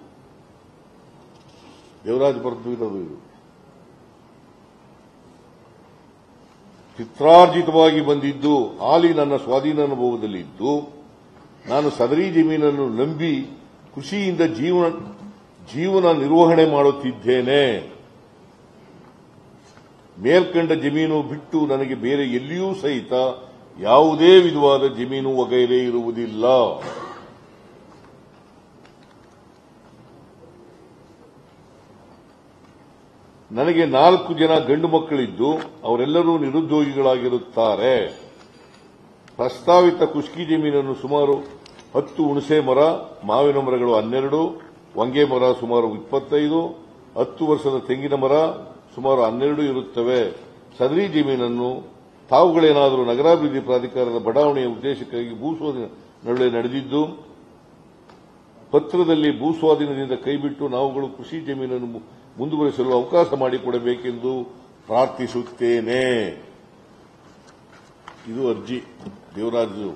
ದೇವರಾಜ್ ಬರೆದು ಇರೋದು ಇದು ಪಿತ್ರಾರ್ಜಿತವಾಗಿ ಬಂದಿದ್ದು ಹಾಲಿ ನನ್ನ ಸ್ವಾಧೀನ ಅನುಭವದಲ್ಲಿ ಇದ್ದು ನಾನು ಸದರಿ ಜಮೀನನ್ನು ನಂಬಿ ಕೃಷಿಯಿಂದ ಜೀವನ ಜೀವನ ನಿರ್ವಹಣೆ ಮಾಡುತ್ತಿದ್ದೇನೆ ಮೇಲ್ಕಂಡ ಜಮೀನು ಬಿಟ್ಟು ನನಗೆ ಬೇರೆ ಎಲ್ಲಿಯೂ ಸಹಿತ ಯಾವುದೇ ವಿಧವಾದ ಜಮೀನು ವಗೈರೆ ಇರುವುದಿಲ್ಲ ನನಗೆ ನಾಲ್ಕು ಜನ ಗಂಡು ಮಕ್ಕಳಿದ್ದು ಅವರೆಲ್ಲರೂ ನಿರುದ್ಯೋಗಿಗಳಾಗಿರುತ್ತಾರೆ ಪ್ರಸ್ತಾವಿತ ಕುಷ್ಕಿ ಜಮೀನನ್ನು ಸುಮಾರು ಹತ್ತು ಹುಣಸೆ ಮರ ಮಾವಿನ ಮರಗಳು ಹನ್ನೆರಡು ಹೊಂಗೆ ಮರ ಸುಮಾರು ಇಪ್ಪತ್ತೈದು ಹತ್ತು ವರ್ಷದ ತೆಂಗಿನ ಮರ ಸುಮಾರು ಹನ್ನೆರಡು ಇರುತ್ತವೆ ಸದರಿ ಜಮೀನನ್ನು ತಾವುಗಳೇನಾದರೂ ನಗರಾಭಿವೃದ್ಧಿ ಪ್ರಾಧಿಕಾರದ ಬಡಾವಣೆಯ ಉದ್ದೇಶಕ್ಕಾಗಿ ಭೂಸ್ವಾಧೀನ ನಡುವೆ ನಡೆದಿದ್ದು ಪತ್ರದಲ್ಲಿ ಭೂಸ್ವಾಧೀನದಿಂದ ಕೈಬಿಟ್ಟು ನಾವುಗಳು ಕೃಷಿ ಜಮೀನನ್ನು ಮು- ಮುಂದುವರಿಸಲು ಅವಕಾಶ ಮಾಡಿಕೊಡಬೇಕೆಂದು ಪ್ರಾರ್ಥಿಸುತ್ತೇನೆ ಇದು ಅರ್ಜಿ ದೇವರಾಜು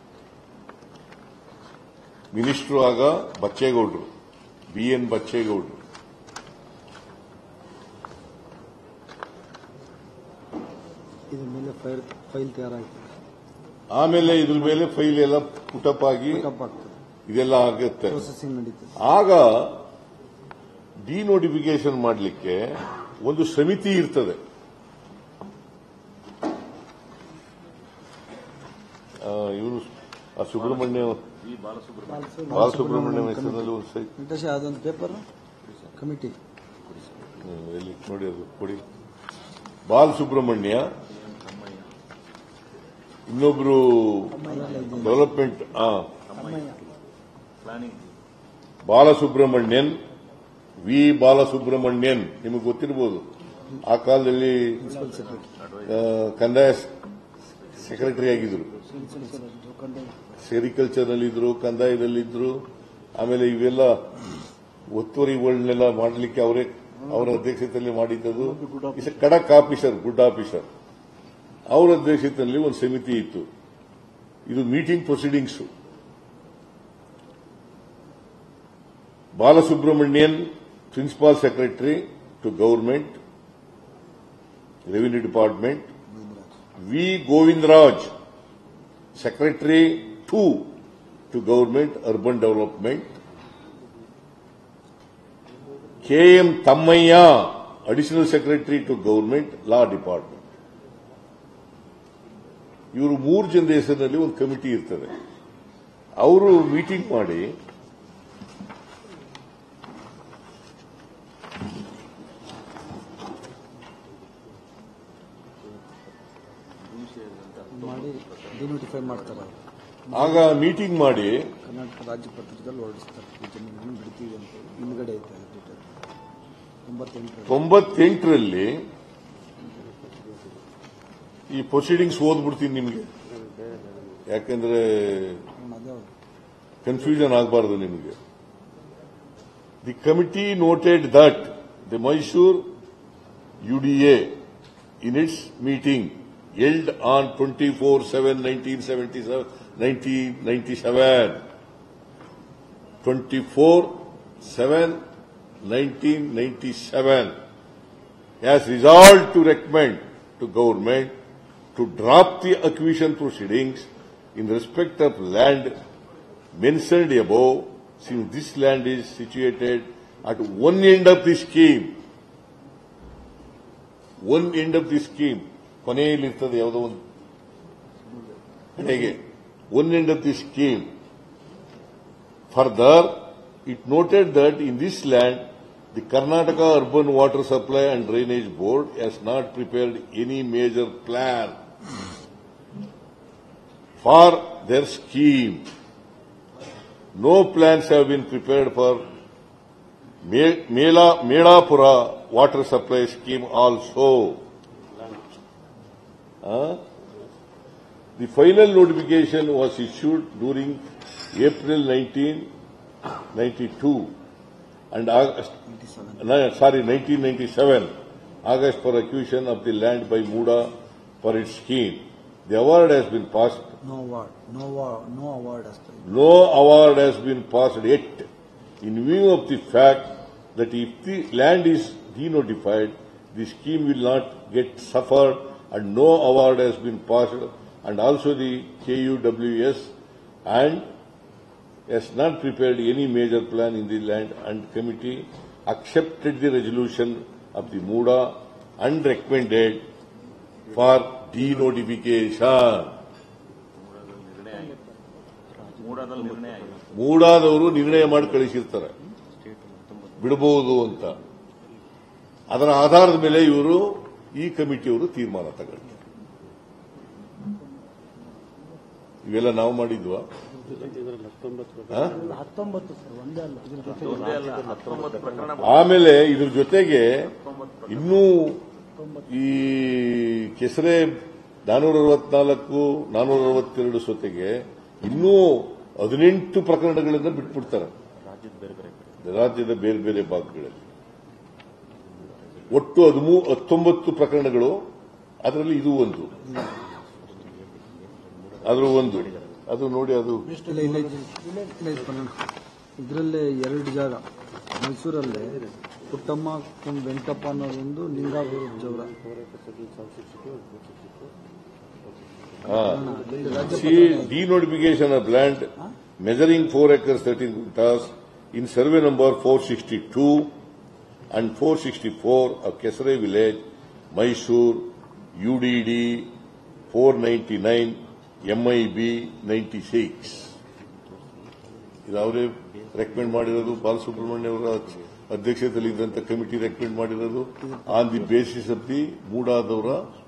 ಮಿನಿಸ್ಟ್ರು ಆಗ ಬಚ್ಚೇಗೌಡರು ಬಿಎನ್ ಬಚ್ಚೇಗೌಡರು ಇದ್ರ ಮೇಲೆ ಫೈಲ್ ಫೈಲ್ ತಯಾರಾಗ್ತದೆ ಆಮೇಲೆ ಇದ್ರ ಮೇಲೆ ಫೈಲ್ ಎಲ್ಲ ಪುಟಪ್ ಆಗಿ ಟಪ್ ಆಗ್ತದೆ ಇದೆಲ್ಲ ಆಗುತ್ತೆ ಪ್ರೊಸೆಸಿಂಗ್ ನಡೀತದೆ ಆಗ ಡಿನೋಟಿಫಿಕೇಶನ್ ಮಾಡಲಿಕ್ಕೆ ಒಂದು ಸಮಿತಿ ಇರ್ತದೆ ಇವನು ಆ ಸುಬ್ರಹ್ಮಣ್ಯ ಬಾಲಸುಬ್ರಹ್ಮಣ್ಯಂ ಹೆಸರಿನಲ್ಲಿ ಒಂದು ಸೈ ವೆಂಕಟೇಶ ಅದೊಂದು ಪೇಪರ್ ಕಮಿಟಿ ಹ್ಮ್, ಎಲ್ಲಿ ನೋಡಿ ಅದು ಕೊಡಿ ಬಾಲ್ ಸುಬ್ರಹ್ಮಣ್ಯ ಇನ್ನೊಬ್ರು ಡೆವಲಪ್ಮೆಂಟ್ ಆ ಬಾಲಸುಬ್ರಹ್ಮಣ್ಯನ್ ವಿ ಬಾಲಸುಬ್ರಹ್ಮಣ್ಯನ್ ನಿಮಗೆ ಗೊತ್ತಿರಬಹುದು ಆ ಕಾಲದಲ್ಲಿ ಆ, ಕಂದಾಯ ಸೆಕ್ರೆಟರಿ ಆಗಿದ್ರು ಸೆರಿಕಲ್ಚರ್ನಲ್ಲಿದ್ರು ಕಂದಾಯದಲ್ಲಿದ್ರು ಆಮೇಲೆ ಇವೆಲ್ಲ ಒತ್ತುವರಿಗಳನ್ನೆಲ್ಲ ಮಾಡಲಿಕ್ಕೆ ಅವರೇ ಅವರ ಅಧ್ಯಕ್ಷತೆಯಲ್ಲಿ ಮಾಡಿದ್ದದು ಇಸ್ ಕಡಕ್ ಆಫೀಸರ್ ಗುಡ್ ಆಫೀಸರ್ ಅವರ ಅಧ್ಯಕ್ಷತೆಯಲ್ಲಿ ಒಂದು ಸಮಿತಿ ಇತ್ತು ಇದು meeting proceedings Balasubramanyan principal secretary to government revenue department V Govindaraj secretary to to government urban development KM Thammaiah additional secretary to government law department ಇವರು ಮೂರು ಜನದ ಹೆಸರಿನಲ್ಲಿ ಒಂದು ಕಮಿಟಿ ಇರ್ತದೆ ಅವರು ಮೀಟಿಂಗ್ ಮಾಡಿ ಮಾಡಿ ಡಿನೋಟಿಫೈ ಮಾಡ್ತಾರೆ ಅವ್ರು. ಆಗ ಮೀಟಿಂಗ್ ಮಾಡಿ ಕರ್ನಾಟಕ ರಾಜ್ಯ ಪತ್ರಿಕೆಯಲ್ಲಿ ಹೊರಡಿಸ್ತಾರೆ ಈ ಜಮೀನನ್ನು ಬಿಡ್ತೀವಿ ಅಂತ ಹೇಳಿ. ಹಿಂದ್ಗಡೆ ಐತೆ ಡೀಟೇಲ್ ತೊಂಬತ್ತೆಂಟರಲ್ಲಿ ತೊಂಬತ್ತೆಂಟರಲ್ಲಿ ಈ ಪ್ರೊಸೀಡಿಂಗ್ಸ್ ಓದ್ಬಿಡ್ತೀನಿ ನಿಮಗೆ ಯಾಕಂದ್ರೆ ಅದೇ ಅವ್ರು. ಕನ್ಫ್ಯೂಷನ್ ಆಗಬಾರದು ನಿಮಗೆ the committee noted that the Mysore UDA in its meeting held on twenty four seven nineteen seventy seven nineteen ninety seven twenty four seven nineteen ninety seven has resolved to recommend to government to drop the acquisition proceedings in respect of land mentioned above since this land is situated at one end of the scheme. One end of the scheme. ಕೊನೆಯಲ್ಲಿರ್ತದೆ ಯಾವುದೋ ಒಂದು ಕಡೆಗೆ one end of the scheme Further, it noted that in this land, the Karnataka Urban Water Supply and Drainage Board has not prepared any major plan for their scheme. No plans have been prepared for Me- Mela- Melapura water supply scheme also. Huh? The final notification was issued during April 1992 and August, no, sorry, 1997, August for acquisition of the land by Muda for its scheme. The award has been passed. No award no no award ಅಷ್ಟೇ No award has been passed yet in view of the fact that if the land is denotified, the scheme will not get suffered and no award has been passed and also the KUWS and has not prepared any major plan in the land and committee accepted the resolution of the MUDA and recommended for denotification. ಮೂಡಾದಲ್ಲಿ ನಿರ್ಣಯ ಆಗಿದೆ ಮೂಡಾದವರು ನಿರ್ಣಯ ಮಾಡಿ ಕಳಿಸಿರ್ತಾರೆ ಬಿಡಬಹುದು ಅಂತ ಅದರ ಆಧಾರದ ಮೇಲೆ ಇವರು ಈ ಕಮಿಟಿಯವರು ತೀರ್ಮಾನ ತಗೊಳ್ತಾರೆ ಇವೆಲ್ಲ ನಾವು ಮಾಡಿದ್ವಾ ಹಾ? ಹತ್ತೊಂಬತ್ತು ಸರ್ ಒಂದೇ ಅಲ್ಲ ಇದ್ರ ಜೊತೆಗೆ ಒಂದೇ ಅಲ್ಲ ಹತ್ತೊಂಬತ್ತು ಪ್ರಕರಣ ಆಮೇಲೆ ಇದ್ರ ಜೊತೆಗೆ ಇನ್ನೂ ಈ ಕೆಸರೆ ನಾನೂರ ಅರವತ್ನಾಲ್ಕು ನಾನೂರ ಅರವತ್ತೆರಡು ಜೊತೆಗೆ ಇನ್ನೂ ಹದಿನೆಂಟು ಪ್ರಕರಣಗಳನ್ನು ಬಿಟ್ಬಿಡ್ತಾರೆ ರಾಜ್ಯದ ಬೇರೆ ಬೇರೆ ಕಡೆ ರಾಜ್ಯದ ಬೇರೆ ಬೇರೆ ಭಾಗಗಳಲ್ಲಿ ಒಟ್ಟು ಹದಿಮೂ ಹತ್ತೊಂಬತ್ತು ಪ್ರಕರಣಗಳು ಅದರಲ್ಲಿ ಇದು ಒಂದು ಅದ್ರ ಒಂದು ಅದು ನೋಡಿ ಅದು ಇಲ್ಲ ಇಲ್ಲ ಇಲ್ಲ ಇಲ್ಲ ಇದು ಬರೋಣ. ಇದರಲ್ಲೇ ಎರಡು ಜಾಗ ಮೈಸೂರಲ್ಲೇ ಪುಟ್ಟಮ್ಮ ಕುಂ ವೆಂಕಪ್ಪ ಅನ್ನೋದೊಂದು Lingapura ಜವರ See, denotification of land measuring 4 acres 13 quintas in survey number 462 and 464 of Kesare village, Mysore, UDD 499, MIB 96. ಇದು ಅವರೇ ರೆಕಮೆಂಡ್ ಮಾಡಿರೋದು ಬಾಲಸುಬ್ರಹ್ಮಣ್ಯ ಅವರ ಅಧ್ಯಕ್ಷತೆಯಲ್ಲಿ ಇದ್ದಂತ ಕಮಿಟಿ ರೆಕಮೆಂಡ್ ಮಾಡಿರೋದು on the basis of the ಮೂಡಾದವರ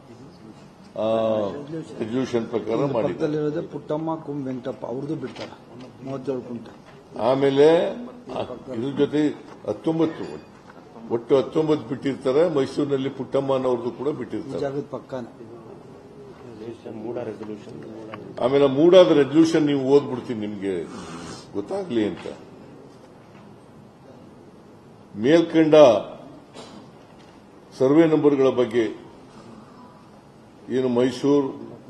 ರೆಸಲ್ಯೂಷನ್ ಪ್ರಕಾರ ಮಾಡಿದ್ದಾರೆ ಪಕ್ಕದಲ್ಲಿರೋದೇ ಪುಟ್ಟಮ್ಮ ಕುಂ ವೆಂಕಟಪ್ಪ ಅವ್ರದ್ದು ಬಿಡ್ತಾರೆ ಮೂವತ್ತೇಳು ಕುಂಟೆ ಆಮೇಲೆ ಆ- ಇದ್ರ ಜೊತೆ ಹತ್ತೊಂಬತ್ತು ಒಟ್ಟು ಹತ್ತೊಂಬತ್ತು ಬಿಟ್ಟಿರ್ತಾರೆ ಮೈಸೂರಿನಲ್ಲಿ ಪುಟ್ಟಮ್ಮನವ್ರದ್ದು ಕೂಡ ಈ ಬಿಟ್ಟಿರ್ತಾರೆ ಜಾಗದ ಪಕ್ಕನೇ ಮೂಡ ರೆಸಲ್ಯೂಷನ್ ಆಮೇಲೆ ಮೂಡಾದ ರೆಸಲ್ಯೂಷನ್ ನೀವು ಓದ್ಬಿಡ್ತೀನಿ ನಿಮ್ಗೆ ಗೊತ್ತಾಗ್ಲಿ ಅಂತ ಮೇಲ್ಕಂಡ ಸರ್ವೆ ನಂಬರ್ಗಳ ಬಗ್ಗೆ ಏನು ಮೈಸೂರು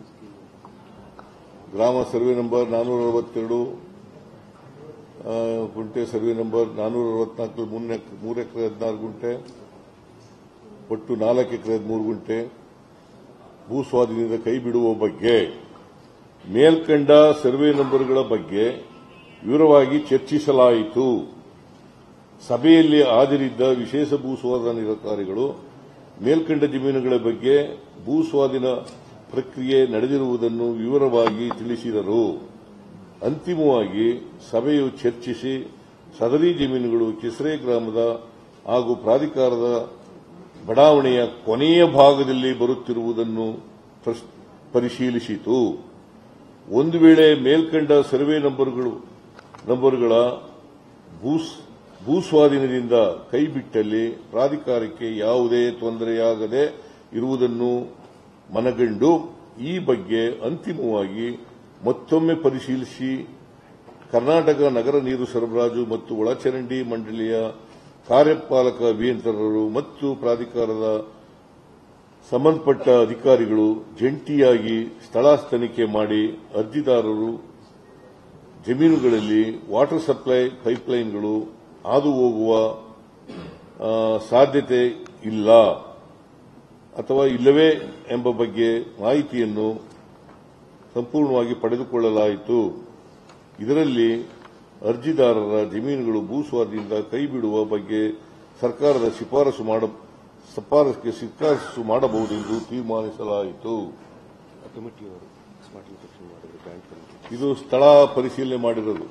ಗ್ರಾಮ ಸರ್ವೆ ನಂಬರ್ ನಾನೂರ ಅರವತ್ತೆರಡು ಆ, ಗುಂಟೆ ಸರ್ವೆ ನಂಬರ್ ನಾನೂರ ಅರವತ್ನಾಲ್ಕು ಮೂರು ಎಕರೆ ಹದಿನಾರು ಗುಂಟೆ ಒಟ್ಟು ನಾಲ್ಕು ಎಕರೆ ಹದಿಮೂರು ಗುಂಟೆ ಭೂ ಸ್ವಾಧೀನದ ಕೈ ಬಿಡುವ ಬಗ್ಗೆ ಮೇಲ್ಕಂಡ ಸರ್ವೆ ನಂಬರ್ಗಳ ಬಗ್ಗೆ ವಿವರವಾಗಿ ಚರ್ಚಿಸಲಾಯಿತು ಸಭೆಯಲ್ಲಿ ಹಾಜರಿದ್ದ ವಿಶೇಷ ಭೂ ಸ್ವಾಧೀನಾಧಿಕಾರಿಗಳು ಮೇಲ್ಕಂಡ ಜಮೀನುಗಳ ಬಗ್ಗೆ ಭೂ ಸ್ವಾಧೀನ ಪ್ರಕ್ರಿಯೆ ನಡೆದಿರುವುದನ್ನು ವಿವರವಾಗಿ ತಿಳಿಸಿದರು ಅಂತಿಮವಾಗಿ ಸಭೆಯು ಚರ್ಚಿಸಿ ಸದರಿ ಜಮೀನುಗಳು ಕೆಸರೆ ಗ್ರಾಮದ ಹಾಗೂ ಪ್ರಾಧಿಕಾರದ ಬಡಾವಣೆಯ ಕೊನೆಯ ಭಾಗದಲ್ಲಿ ಬರುತ್ತಿರುವುದನ್ನು ಪ್ರಸ್- ಪರಿಶೀಲಿಸಿತು ಒಂದು ವೇಳೆ ಮೇಲ್ಕಂಡ ಸರ್ವೆ ನಂಬರ್ಗಳು ನಂಬರ್ಗಳ ಭೂಸ್ ಭೂಸ್ವಾಧೀನದಿಂದ ಕೈಬಿಟ್ಟಲ್ಲಿ ಪ್ರಾಧಿಕಾರಕ್ಕೆ ಯಾವುದೇ ತೊಂದರೆಯಾಗದೆ ಇರುವುದನ್ನು ಮನಗಂಡು ಈ ಬಗ್ಗೆ ಅಂತಿಮವಾಗಿ ಮತ್ತೊಮ್ಮೆ ಪರಿಶೀಲಿಸಿ ಕರ್ನಾಟಕ ನಗರ ನೀರು ಸರಬರಾಜು ಮತ್ತು ಒಳಚರಂಡಿ ಮಂಡಳಿಯ ಕಾರ್ಯಪಾಲಕ ಅಭಿಯಂತರರು ಮತ್ತು ಪ್ರಾಧಿಕಾರದ ಸಂಬಂಧಪಟ್ಟ ಅಧಿಕಾರಿಗಳು ಜಂಟಿಯಾಗಿ ಸ್ಥಳ ತನಿಖೆ ಮಾಡಿ ಅರ್ಜಿದಾರರು ಜಮೀನುಗಳಲ್ಲಿ ವಾಟರ್ ಸಪ್ಲೈ ಪೈಪ್ಲೈನ್ಗಳು ಹಾದು ಹೋಗುವ ಆ, ಸಾಧ್ಯತೆ ಇಲ್ಲ ಅಥವಾ ಇಲ್ಲವೇ ಎಂಬ ಬಗ್ಗೆ ಮಾಹಿತಿಯನ್ನು ಸಂಪೂರ್ಣವಾಗಿ ಪಡೆದುಕೊಳ್ಳಲಾಯಿತು ಇದರಲ್ಲಿ ಅರ್ಜಿದಾರರ ಜಮೀನುಗಳು ಭೂ ಸ್ವಾಧೀನದಿಂದ ಕೈಬಿಡುವ ಬಗ್ಗೆ ಸರ್ಕಾರದ ಶಿಫಾರಸು ಮಾಡ ಶಿಫಾರಸ್ಗೆ ಶಿಫಾರಸು ಮಾಡಬಹುದೆಂದು ತೀರ್ಮಾನಿಸಲಾಯಿತು ಕಮಿಟಿಯವರು ಸ್ಮಾರ್ಟ್ ಲೊಕೇಶನ್ ಮಾಡಿದ್ರು ಜಾಯಿಂಟ್ ಕಮಿಟಿ ಇದು ಸ್ಥಳ ಪರಿಶೀಲನೆ ಮಾಡಿರೋದು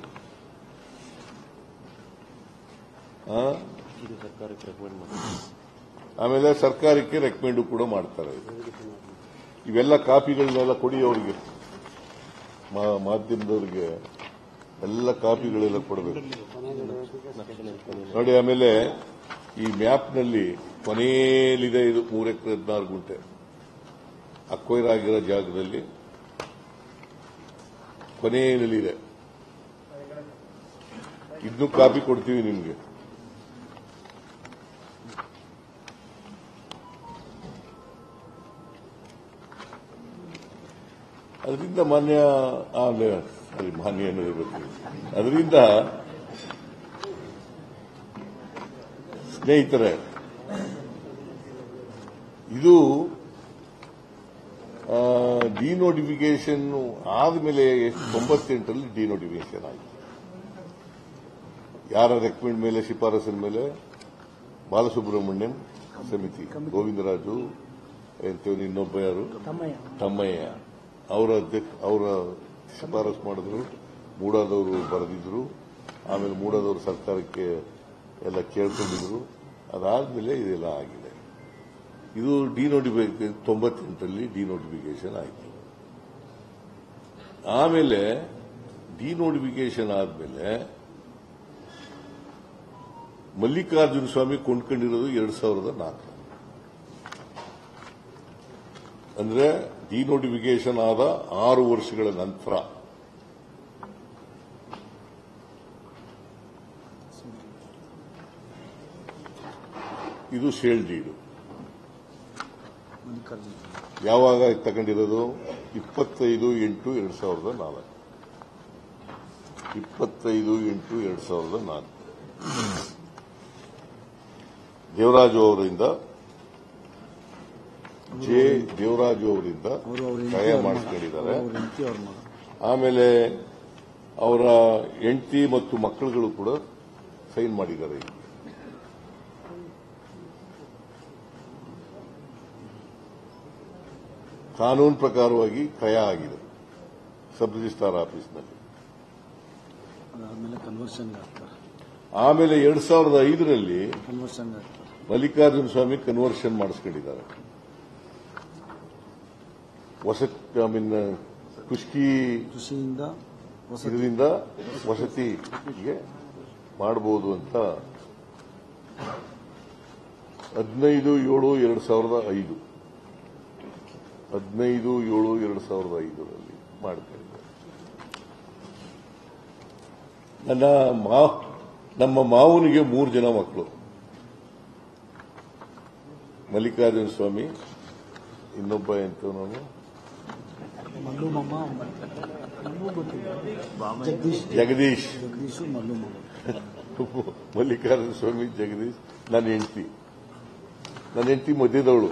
ಆ? ಇದು ಸರ್ಕಾರಕ್ಕೆ ರೆಕಮೆಂಡ್ ಮಾಡಿ ಆಮೇಲೆ ಸರ್ಕಾರಕ್ಕೆ ರೆಕಮೆಂಡ್ ಕೂಡ ಮಾಡ್ತಾರೆ ಇವೆಲ್ಲ ಕಾಪಿಗಳನ್ನೆಲ್ಲ ಕೊಡಿ ಅವರಿಗೆ ಮಾಧ್ಯಮದವರಿಗೆ ಎಲ್ಲ ಕಾಪಿಗಳೆಲ್ಲ ಕೊಡಬೇಕು ನೋಡಿ ಆಮೇಲೆ ಈ ಮ್ಯಾಪ್ನಲ್ಲಿ ಕೊನೆಯಲ್ಲಿದೆ ಇದು ಮೂರು ಎಕರೆ ಹದಿನಾರು ಗುಂಟೆ ಅಕ್ವೈರ್ ಆಗಿರೋ ಜಾಗದಲ್ಲಿ ಕೊನೆಯಲ್ಲಿದೆ ಇದನ್ನು ಕಾಪಿ ಕೊಡ್ತೀವಿ ನಿಮ್ಗೆ ಅದರಿಂದ ಮಾನ್ಯ ಆ, ಅಲ್ಲ, ಸಾರಿ ಮಾನ್ಯ ಅನ್ನೋದೇ ಗೊತ್ತಿಲ್ಲ ಅದರಿಂದ ಸ್ನೇಹಿತರೆ ಇದು ಡಿನೋಟಿಫಿಕೇಶನ್ ಆದಮೇಲೆ ತೊಂಬತ್ತೆಂಟರಲ್ಲಿ ಡಿನೋಟಿಫಿಕೇಶನ್ ಆಯಿತು ಯಾರ ರೆಕಮೆಂಡ್ ಮೇಲೆ ಶಿಫಾರಸಿನ ಮೇಲೆ ಬಾಲಸುಬ್ರಹ್ಮಣ್ಯಂ ಸಮಿತಿ ಗೋವಿಂದರಾಜು ಎಂತೇವ್ ಇನ್ನೊಬ್ಬ ಯಾರು ತಮ್ಮಯ್ಯ ಅವರ ಅಧ್ಯಕ್ಷ ಅವರ ಶಿಫಾರಸು ಮಾಡಿದ್ರು ಮೂಡಾದವರು ಬರೆದಿದ್ರು ಆಮೇಲೆ ಮೂಡಾದವರು ಸರ್ಕಾರಕ್ಕೆ ಎಲ್ಲ ಕೇಳ್ಕೊಂಡಿದ್ರು ಅದಾದ್ಮೇಲೆ ಇದೆಲ್ಲ ಆಗಿದೆ ಇದು ಡಿನೋಟಿಫಿಕೇಶನ್ ತೊಂಬತ್ತೆಂಟರಲ್ಲಿ ಡಿನೋಟಿಫಿಕೇಶನ್ ಆಯಿತು ಆಮೇಲೆ ಡಿನೋಟಿಫಿಕೇಶನ್ ಆದ್ಮೇಲೆ ಮಲ್ಲಿಕಾರ್ಜುನ ಸ್ವಾಮಿ ಕೊಂಡ್ಕೊಂಡಿರೋದು ಎರಡ್ ಸಾವಿರದ ನಾಲ್ಕು ಅಂದ್ರೆ ಡಿನೋಟಿಫಿಕೇಶನ್ ಆದ ಆರು ವರ್ಷಗಳ ನಂತರ ಇದು ಸೇಲ್ ಡೀಡು ಮಲ್ಲಿಕಾರ್ಜುನ ಯಾವಾಗ ತಗೊಂಡಿರೋದು ಇಪ್ಪತ್ತೈದು ಎಂಟು ಎರಡ್ ಸಾವಿರದ ನಾಲ್ಕು ಇಪ್ಪತ್ತೈದು ಎಂಟು ಎರಡ್ ಸಾವಿರದ ನಾಲ್ಕು ದೇವರಾಜು ಅವರಿಂದ ಜೆ ದೇವರಾಜು ಅವರಿಂದ ಅವರು ಅವ್ರ ಸಹಾಯ ಮಾಡಿಸ್ಕೊಂಡಿದ್ದಾರೆ ಅವ್ರ ಹೆಂಡತಿ ಅವ್ರ ಮಗ ಆಮೇಲೆ ಅವರ ಹೆಂಡತಿ ಮತ್ತು ಮಕ್ಕಳುಗಳು ಕೂಡ ಸೈನ್ ಮಾಡಿದ್ದಾರೆ ಇಲ್ಲಿ. ಕಾನೂನು ಪ್ರಕಾರವಾಗಿ ಕ್ರಯ ಆಗಿದೆ ಸಬ್ ರಿಜಿಸ್ಟ್ರಾರ್ ಆಫೀಸ್ನಲ್ಲಿ ಅದಾದ್ಮೇಲೆ ಕನ್ವರ್ಷನ್ ಆಗ್ತಾರೆ ಆಮೇಲೆ ಎರಡ್ ಸಾವಿರದ ಐದರಲ್ಲಿ ಕನ್ವರ್ಷನ್ ಆಗ್ತಾರೆ ಮಲ್ಲಿಕಾರ್ಜುನ ಸ್ವಾಮಿ ಕನ್ವರ್ಷನ್ ಮಾಡಿಸ್ಕೊಂಡಿದ್ದಾರೆ ಹೊಸ ಐ ಮೀನ್ ಕುಷ್ಕಿ ಕೃಷಿಯಿಂದ ಹೊಸ ಇದರಿಂದ ವಸತಿಗೆ ಮಾಡಬಹುದು ಅಂತ ಹದಿನೈದು ಏಳು ಎರಡು ಸಾವಿರದ ಐದು ಹದಿನೈದು ಏಳು ಎರಡು ಸಾವಿರದ ಐದರಲ್ಲಿ ಮಾಡ್ಕೊಂಡಿದ್ದಾರೆ ನನ್ನ ಮಾ ನಮ್ಮ ಮಾವನಿಗೆ ಮೂರು ಜನ ಮಕ್ಕಳು ಮಲ್ಲಿಕಾರ್ಜುನ ಸ್ವಾಮಿ ಇನ್ನೊಬ್ಬ ಎಂತವನು ಮಲ್ಲು ಮಮ್ಮ ನಮಗೂ ಗೊತ್ತಿಲ್ಲ ಜಗದೀಶ್ ಜಗದೀಶ್ ಜಗದೀಶು ಮಲ್ಲು ಮಮ್ಮ ಮಲ್ಲಿಕಾರ್ಜುನ ಸ್ವಾಮಿ ಜಗದೀಶ್ ನನ್ನ ಹೆಂಡತಿ ನನ್ನ ಹೆಂಡತಿ ಮಧ್ಯದವಳು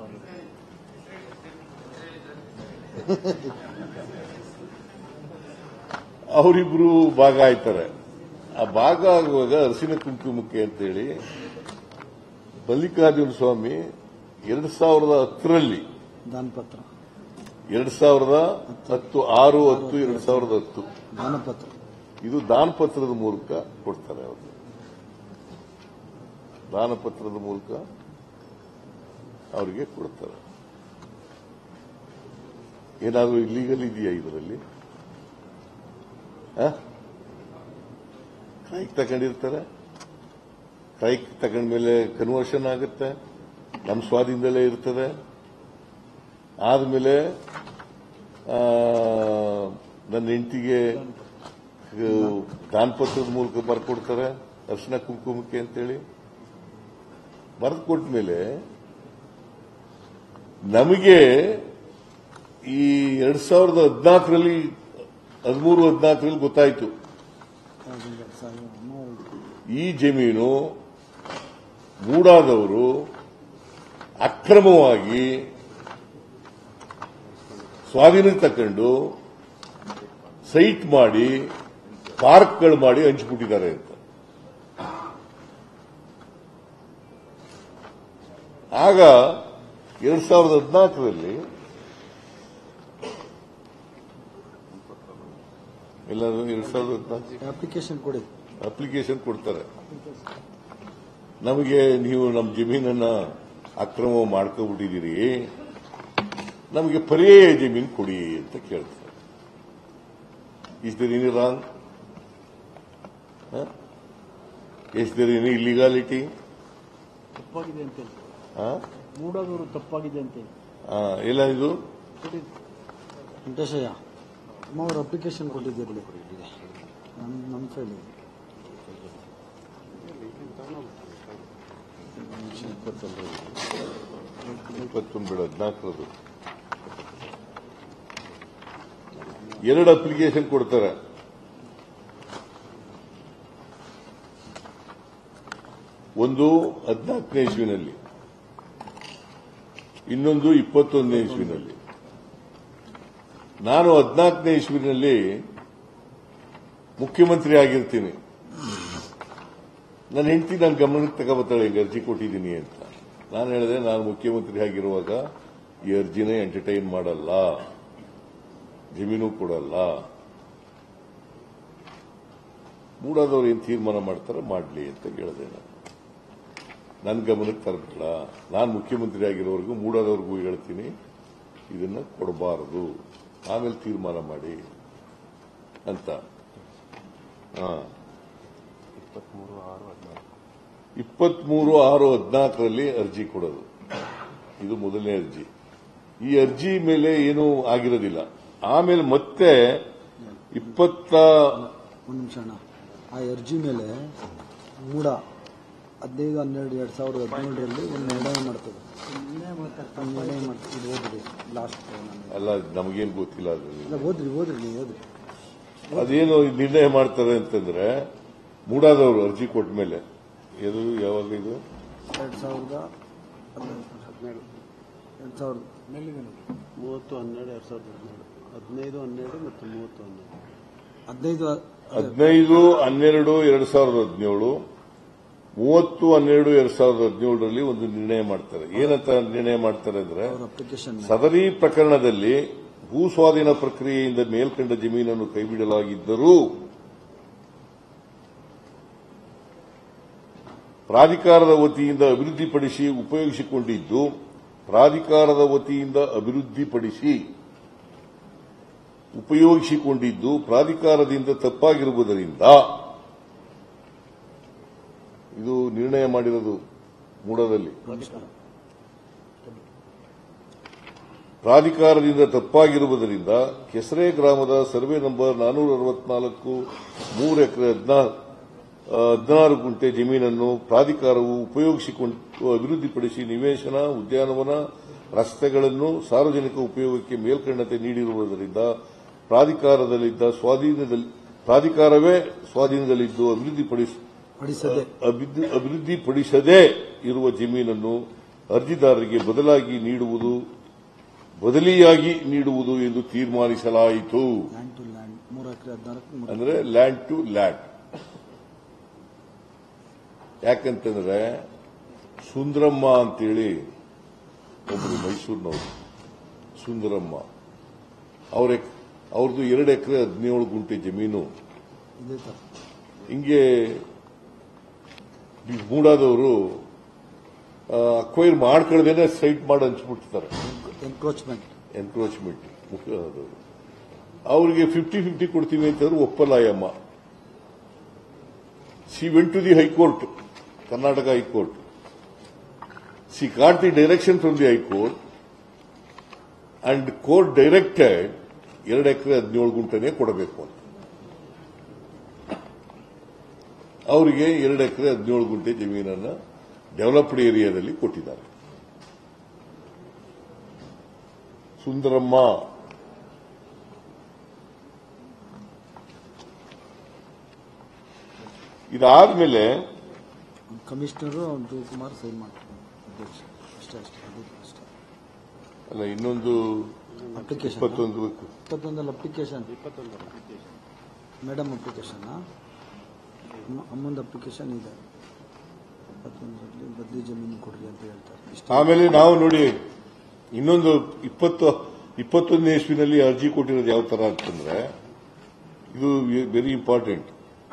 ಅವರಿಬ್ರು ಭಾಗ ಆಯ್ತಾರೆ ಆ ಭಾಗ ಆಗುವಾಗ ಅರಸಿನ ಕುಂಕುಮಕ್ಕೆ ಅಂತೇಳಿ ಮಲ್ಲಿಕಾರ್ಜುನ ಸ್ವಾಮಿ ಎರಡ್ ಸಾವಿರದ ಹತ್ತರಲ್ಲಿ ದಾನಪತ್ರ ಎರಡ್ ಸಾವಿರದ ಹತ್ತು ಆರು ಹತ್ತು ಎರಡ್ ಸಾವಿರದ ಹತ್ತು ದಾನಪತ್ರ ಇದು ದಾನಪತ್ರದ ಮೂಲಕ ಕೊಡ್ತಾರೆ ಅವರು ದಾನಪತ್ರದ ಮೂಲಕ ಅವರಿಗೆ ಕೊಡ್ತಾರೆ ಏನಾದರೂ ಇಲ್ಲೀಗಲ್ ಇದೆಯಾ ಇದರಲ್ಲಿ ಕೈಗೆ ತಗೊಂಡಿರ್ತಾರೆ ಕೈಗೆ ತಗೊಂಡ್ಮೇಲೆ ಕನ್ವರ್ಷನ್ ಆಗುತ್ತೆ ನಮ್ಮ ಸ್ವಾಧೀನದಲ್ಲೇ ಇರ್ತದೆ ಆದ್ಮೇಲೆ ಆ, ನನ್ನ ಹೆಂಡತಿಗೆ ದಾನಪತ್ರದ ಮೂಲಕ ಬರ್ಕೊಡ್ತಾರೆ ಅರ್ಶಿನ ಕುಂಕುಮಕ್ಕೆ ಅಂತೇಳಿ ಬರೆದು ಕೊಟ್ಮೇಲೆ ನಮಗೆ ಈ ಎರಡ್ ಸಾವಿರದ ಹದಿನಾಲ್ಕರಲ್ಲಿ ಹದಿಮೂರು ಹದಿನಾಲ್ಕರಲ್ಲಿ ಗೊತ್ತಾಯ್ತು ಸಾವಿರದ ಸಾವಿರದ ಮೂರು ಈ ಜಮೀನು ಮೂಡಾದವರು ಅಕ್ರಮವಾಗಿ ಸ್ವಾಧೀನಕ್ಕೆ ತಕೊಂಡು ಸೈಟ್ ಮಾಡಿ ಪಾರ್ಕ್ಗಳು ಮಾಡಿ ಹಂಚಿಬಿಟ್ಟಿದ್ದಾರೆ ಅಂತ ಆಗ ಎರಡ್ ಸಾವಿರದ ಹದಿನಾಲ್ಕರಲ್ಲಿ ಎಲ್ಲರೂ ಎರಡ್ ಸಾವಿರದ ಹದಿನಾಲ್ಕು ಅಪ್ಲಿಕೇಶನ್ ಕೊಡಿ ಅಪ್ಲಿಕೇಶನ್ ಕೊಡ್ತಾರೆ ನಮಗೆ ನೀವು ನಮ್ಮ ಜಮೀನನ್ನ ಅಕ್ರಮ ಮಾಡ್ಕೊಬಿಟ್ಟಿದ್ದೀರಿ ನಮಗೆ ಪರ್ಯಾಯ ಜಮೀನು ಕೊಡಿ ಅಂತ ಕೇಳ್ತಾರೆ is there any wrong is there any illegality ತಪ್ಪಾಗಿದೆ ಅಂತೇಳಿ ಹಾ ಮೂಡೋದವರು ತಪ್ಪಾಗಿದೆ ಅಂತೇಳಿ ಆ, ಎಲ್ಲ ಇದು ವೆಂಕಟೇಶಯ್ಯ ಅಮ್ಮ ಅವ್ರು ಅಪ್ಲಿಕೇಶನ್ ಕೊಟ್ಟಿದ್ದೀರಲಿ ನಮ್ಮ ನಮ್ಮ ಫೈಲ್ ಇಪ್ಪತ್ತೊಂದು ಬೇಡ ಹದಿನಾಲ್ಕರದು ಎರಡು ಅಪ್ಲಿಕೇಶನ್ ಕೊಡ್ತಾರೆ ಒಂದು ಹದಿನಾಲ್ಕನೇ ಇಸ್ವಿನಲ್ಲಿ ಇನ್ನೊಂದು ಇಪ್ಪತ್ತೊಂದನೇ ಇಸ್ವಿನಲ್ಲಿ ನಾನು ಹದಿನಾಲ್ಕನೇ ಇಸ್ವಿನಲ್ಲಿ ಮುಖ್ಯಮಂತ್ರಿ ಆಗಿರ್ತೀನಿ ನನ್ನ ಹೆಂಡತಿ ನನ್ನ ಗಮನಕ್ಕೆ ತಗೋಬತ್ತಾಳೆ ಹಿಂಗೆ ಅರ್ಜಿ ಕೊಟ್ಟಿದ್ದೀನಿ ಅಂತ ನಾನು ಹೇಳಿದೆ ನಾನು ಮುಖ್ಯಮಂತ್ರಿ ಆಗಿರುವಾಗ ಈ ಅರ್ಜಿನೇ ಎಂಟರ್ಟೈನ್ ಮಾಡಲ್ಲ ಜಮೀನು ಕೊಡಲ್ಲ ಮೂಡಾದವ್ರು ಏನು ತೀರ್ಮಾನ ಮಾಡ್ತಾರೋ ಮಾಡಲಿ ಅಂತ ಹೇಳಿದೆ ನಾನು ನನ್ನ ಗಮನಕ್ಕೆ ತರಬೇಡ ನಾನು ಮುಖ್ಯಮಂತ್ರಿ ಆಗಿರೋವರೆಗೂ ಮೂಡಾದವ್ರಿಗೂ ಹೇಳ್ತೀನಿ ಇದನ್ನ ಕೊಡಬಾರದು ಆಮೇಲೆ ತೀರ್ಮಾನ ಮಾಡಿ ಅಂತ ಹಾ ಇಪ್ಪತ್ಮೂರು ಆರು ಹದಿನಾಲ್ಕು ಇಪ್ಪತ್ಮೂರು ಆರು ಹದಿನಾಲ್ಕರಲ್ಲಿ ಅರ್ಜಿ ಕೊಡೋದು ಇದು ಮೊದಲನೇ ಅರ್ಜಿ ಈ ಅರ್ಜಿ ಮೇಲೆ ಏನೂ ಆಗಿರೋದಿಲ್ಲ ಆಮೇಲೆ ಮತ್ತೆ ಇಪ್ಪತ್ತ ಒಂದು ನಿಮಿಷ ಅಣ್ಣ ಆ ಅರ್ಜಿ ಮೇಲೆ ಮೂಡ ಹದಿನೈದು ಹನ್ನೆರಡು ಎರಡು ಸಾವಿರದ ಹದಿನೇಳರಲ್ಲಿ ಒಂದು ನಿರ್ಣಯ ಮಾಡ್ತದೆ ಒಂದು ನಿರ್ಣಯ ಮಾಡ್ತದೆ ಇದು ಓದ್ರಿ ಲಾಸ್ಟ್ ಅಲ್ಲ ನಮಗೇನು ಗೊತ್ತಿಲ್ಲ ಅದರಲ್ಲಿ ಇಲ್ಲ ಓದ್ರಿ ಓದ್ರಿ ನೀವು ಓದ್ರಿ ಅದೇನು ನಿರ್ಣಯ ಮಾಡ್ತಾರೆ ಅಂತಂದ್ರೆ ಮೂಡಾದವರು ಅರ್ಜಿ ಕೊಟ್ಟ ಮೇಲೆ ಇದು ಯಾವಾಗ ಇದು ಎರಡು ಸಾವಿರದ ಹದಿನೇಳು ಎರಡು ಸಾವಿರದ ಮೂವತ್ತು ಹನ್ನೆರಡು ಎರಡು ಸಾವಿರದ ಹದಿನೇಳು ಹದಿನೈದು ಹನ್ನೆರಡು ಮತ್ತು ಮೂವತ್ತು ಹನ್ನೆರಡು ಹದಿನೈದು ಹದಿನೈದು ಹನ್ನೆರಡು ಎರಡು ಸಾವಿರದ ಹದಿನೇಳು ಮೂವತ್ತು ಹನ್ನೆರಡು ಎರಡು ಸಾವಿರದ ಹದಿನೇಳರಲ್ಲಿ ಒಂದು ನಿರ್ಣಯ ಮಾಡ್ತಾರೆ ಏನಂತ ನಿರ್ಣಯ ಮಾಡ್ತಾರೆ ಅಂದ್ರೆ ಅವ್ರ ಅಪ್ಲಿಕೇಶನ್ ಸದರಿ ಪ್ರಕರಣದಲ್ಲಿ ಭೂ ಸ್ವಾಧೀನ ಪ್ರಕ್ರಿಯೆಯಿಂದ ಮೇಲ್ಕಂಡ ಜಮೀನನ್ನು ಕೈಬಿಡಲಾಗಿದ್ದರೂ ಪ್ರಾಧಿಕಾರದ ವತಿಯಿಂದ ಅಭಿವೃದ್ಧಿಪಡಿಸಿ ಉಪಯೋಗಿಸಿಕೊಂಡಿದ್ದು ಪ್ರಾಧಿಕಾರದ ವತಿಯಿಂದ ಅಭಿವೃದ್ಧಿಪಡಿಸಿ ಉಪಯೋಗಿಸಿಕೊಂಡಿದ್ದು ಪ್ರಾಧಿಕಾರದಿಂದ ತಪ್ಪಾಗಿರುವುದರಿಂದ ಇದು ನಿರ್ಣಯ ಮಾಡಿರೋದು ಮೂಡದಲ್ಲಿ ಪ್ರಾಧಿಕಾರದಿಂದ ತಪ್ಪಾಗಿರುವುದರಿಂದ ಕೆಸರೆ ಗ್ರಾಮದ ಸರ್ವೆ ನಂಬರ್ ನಾನೂರ ಅರವತ್ನಾಲ್ಕು ಮೂರು ಎಕರೆ ಹದಿನಾರು ಗುಂಟೆ ಜಮೀನನ್ನು ಪ್ರಾಧಿಕಾರವು ಉಪಯೋಗಿಸಿಕೊಂಡು ಅಭಿವೃದ್ಧಿಪಡಿಸಿ ನಿವೇಶನ ಉದ್ಯಾನವನ ರಸ್ತೆಗಳನ್ನು ಸಾರ್ವಜನಿಕ ಉಪಯೋಗಕ್ಕೆ ಮೇಲ್ಕಂಡತೆ ನೀಡಿರುವುದರಿಂದ ಪ್ರಾಧಿಕಾರದಲ್ಲಿದ್ದ ಸ್ವಾಧೀನದಲ್ಲಿ ಪ್ರಾಧಿಕಾರವೇ ಸ್ವಾಧೀನದಲ್ಲಿದ್ದು ಅಭಿವೃದ್ಧಿಪಡಿಸಿ ಪಡಿಸದೆ ಅಭಿವೃದ್ಧಿ- ಅಭಿವೃದ್ಧಿಪಡಿಸದೇ ಇರುವ ಜಮೀನನ್ನು ಅರ್ಜಿದಾರರಿಗೆ ಬದಲಾಗಿ ನೀಡುವುದು ಬದಲಿಯಾಗಿ ನೀಡುವುದು ಎಂದು ತೀರ್ಮಾನಿಸಲಾಯಿತು ಲ್ಯಾಂಡ್ ಟು ಲ್ಯಾಂಡ್ ಮೂರು ಎಕರೆ ಹದಿನಾಲ್ಕು ಅಂದ್ರೆ ಲ್ಯಾಂಡ್ ಟು ಲ್ಯಾಂಡ್ ಯಾಕಂತಂದ್ರೆ ಸುಂದರಮ್ಮ ಅಂತೇಳಿ ಒಬ್ಬರು ಮೈಸೂರಿನವರು ಸುಂದರಮ್ಮ ಅವ್ರ ಅವ್ರದ್ದು ಎರಡು ಎಕರೆ ಹದಿನೇಳು ಗುಂಟೆ ಜಮೀನು ಇದೇ ತರ ಹಿಂಗೆ ಈ ಮೂಡಾದವರು ಅಕ್ವೈರ್ ಮಾಡ್ಕೊಳ್ದೇನೆ ಸೈಟ್ ಮಾಡಿ ಹಂಚ್ಬಿಡ್ತಾರೆ ಎನ್ಕ್ರೋಚ್ಮೆಂಟ್ ಎನ್ಕ್ರೋಚ್ಮೆಂಟ್ ಮುಖ್ಯವಾದವರು ಅವರಿಗೆ ಫಿಫ್ಟಿ ಫಿಫ್ಟಿ ಕೊಡ್ತೀವಿ ಅಂತಂದ್ರೆ ಒಪ್ಪಲಾಯಮ್ಮ she went to the high court Karnataka high court she got the direction from the high court and court directed ಎರಡು ಎಕರೆ ಹದಿನೇಳು ಗುಂಟನೆ ಕೊಡಬೇಕು ಅಂತ ಅವರಿಗೆ ಎರಡು ಎಕರೆ ಹದಿನೇಳು ಗುಂಟೆ ಜಮೀನನ್ನ ಡೆವಲಪ್ಡ್ ಏರಿಯಾದಲ್ಲಿ ಕೊಟ್ಟಿದ್ದಾರೆ ಸುಂದರಮ್ಮ ಇದಾದ್ಮೇಲೆ ಕಮಿಷನರು ಅವ್ನು ಕುಮಾರ್ ಸೈನ್ ಮಾಡ್ತಾರೆ ಅಧ್ಯಕ್ಷ ಅಷ್ಟೇ ಅಷ್ಟೇ ಅದು ಅಷ್ಟೇ ಅಲ್ಲ ಇನ್ನೊಂದು ಅಪ್ಲಿಕೇಶನ್ ಇಪ್ಪತ್ತೊಂದು ಇಪ್ಪತ್ತೊಂದಲ್ಲಿ ಅಪ್ಲಿಕೇಶನ್ ಮೇಡಮ್ ಅಪ್ಲಿಕೇಶನ್ ಅಮ್ಮಂದು ಅಪ್ಲಿಕೇಶನ್ ಇದೆ ಇಪ್ಪತ್ತೊಂದರಲ್ಲಿ ಬದಲಿ ಜಮೀನು ಕೊಡ್ರಿ ಅಂತ ಹೇಳ್ತಾರೆ ಇಷ್ಟ ಆಮೇಲೆ ನಾವು ನೋಡಿ ಇನ್ನೊಂದು ಇಪ್ಪತ್ತು ಇಪ್ಪತ್ತೊಂದನೇ ಇಸ್ವಿನಲ್ಲಿ ಅರ್ಜಿ ಕೊಟ್ಟಿರೋದು ಯಾವ ತರ ಅಂತಂದ್ರೆ ಇದು ವೆರಿ ಇಂಪಾರ್ಟೆಂಟ್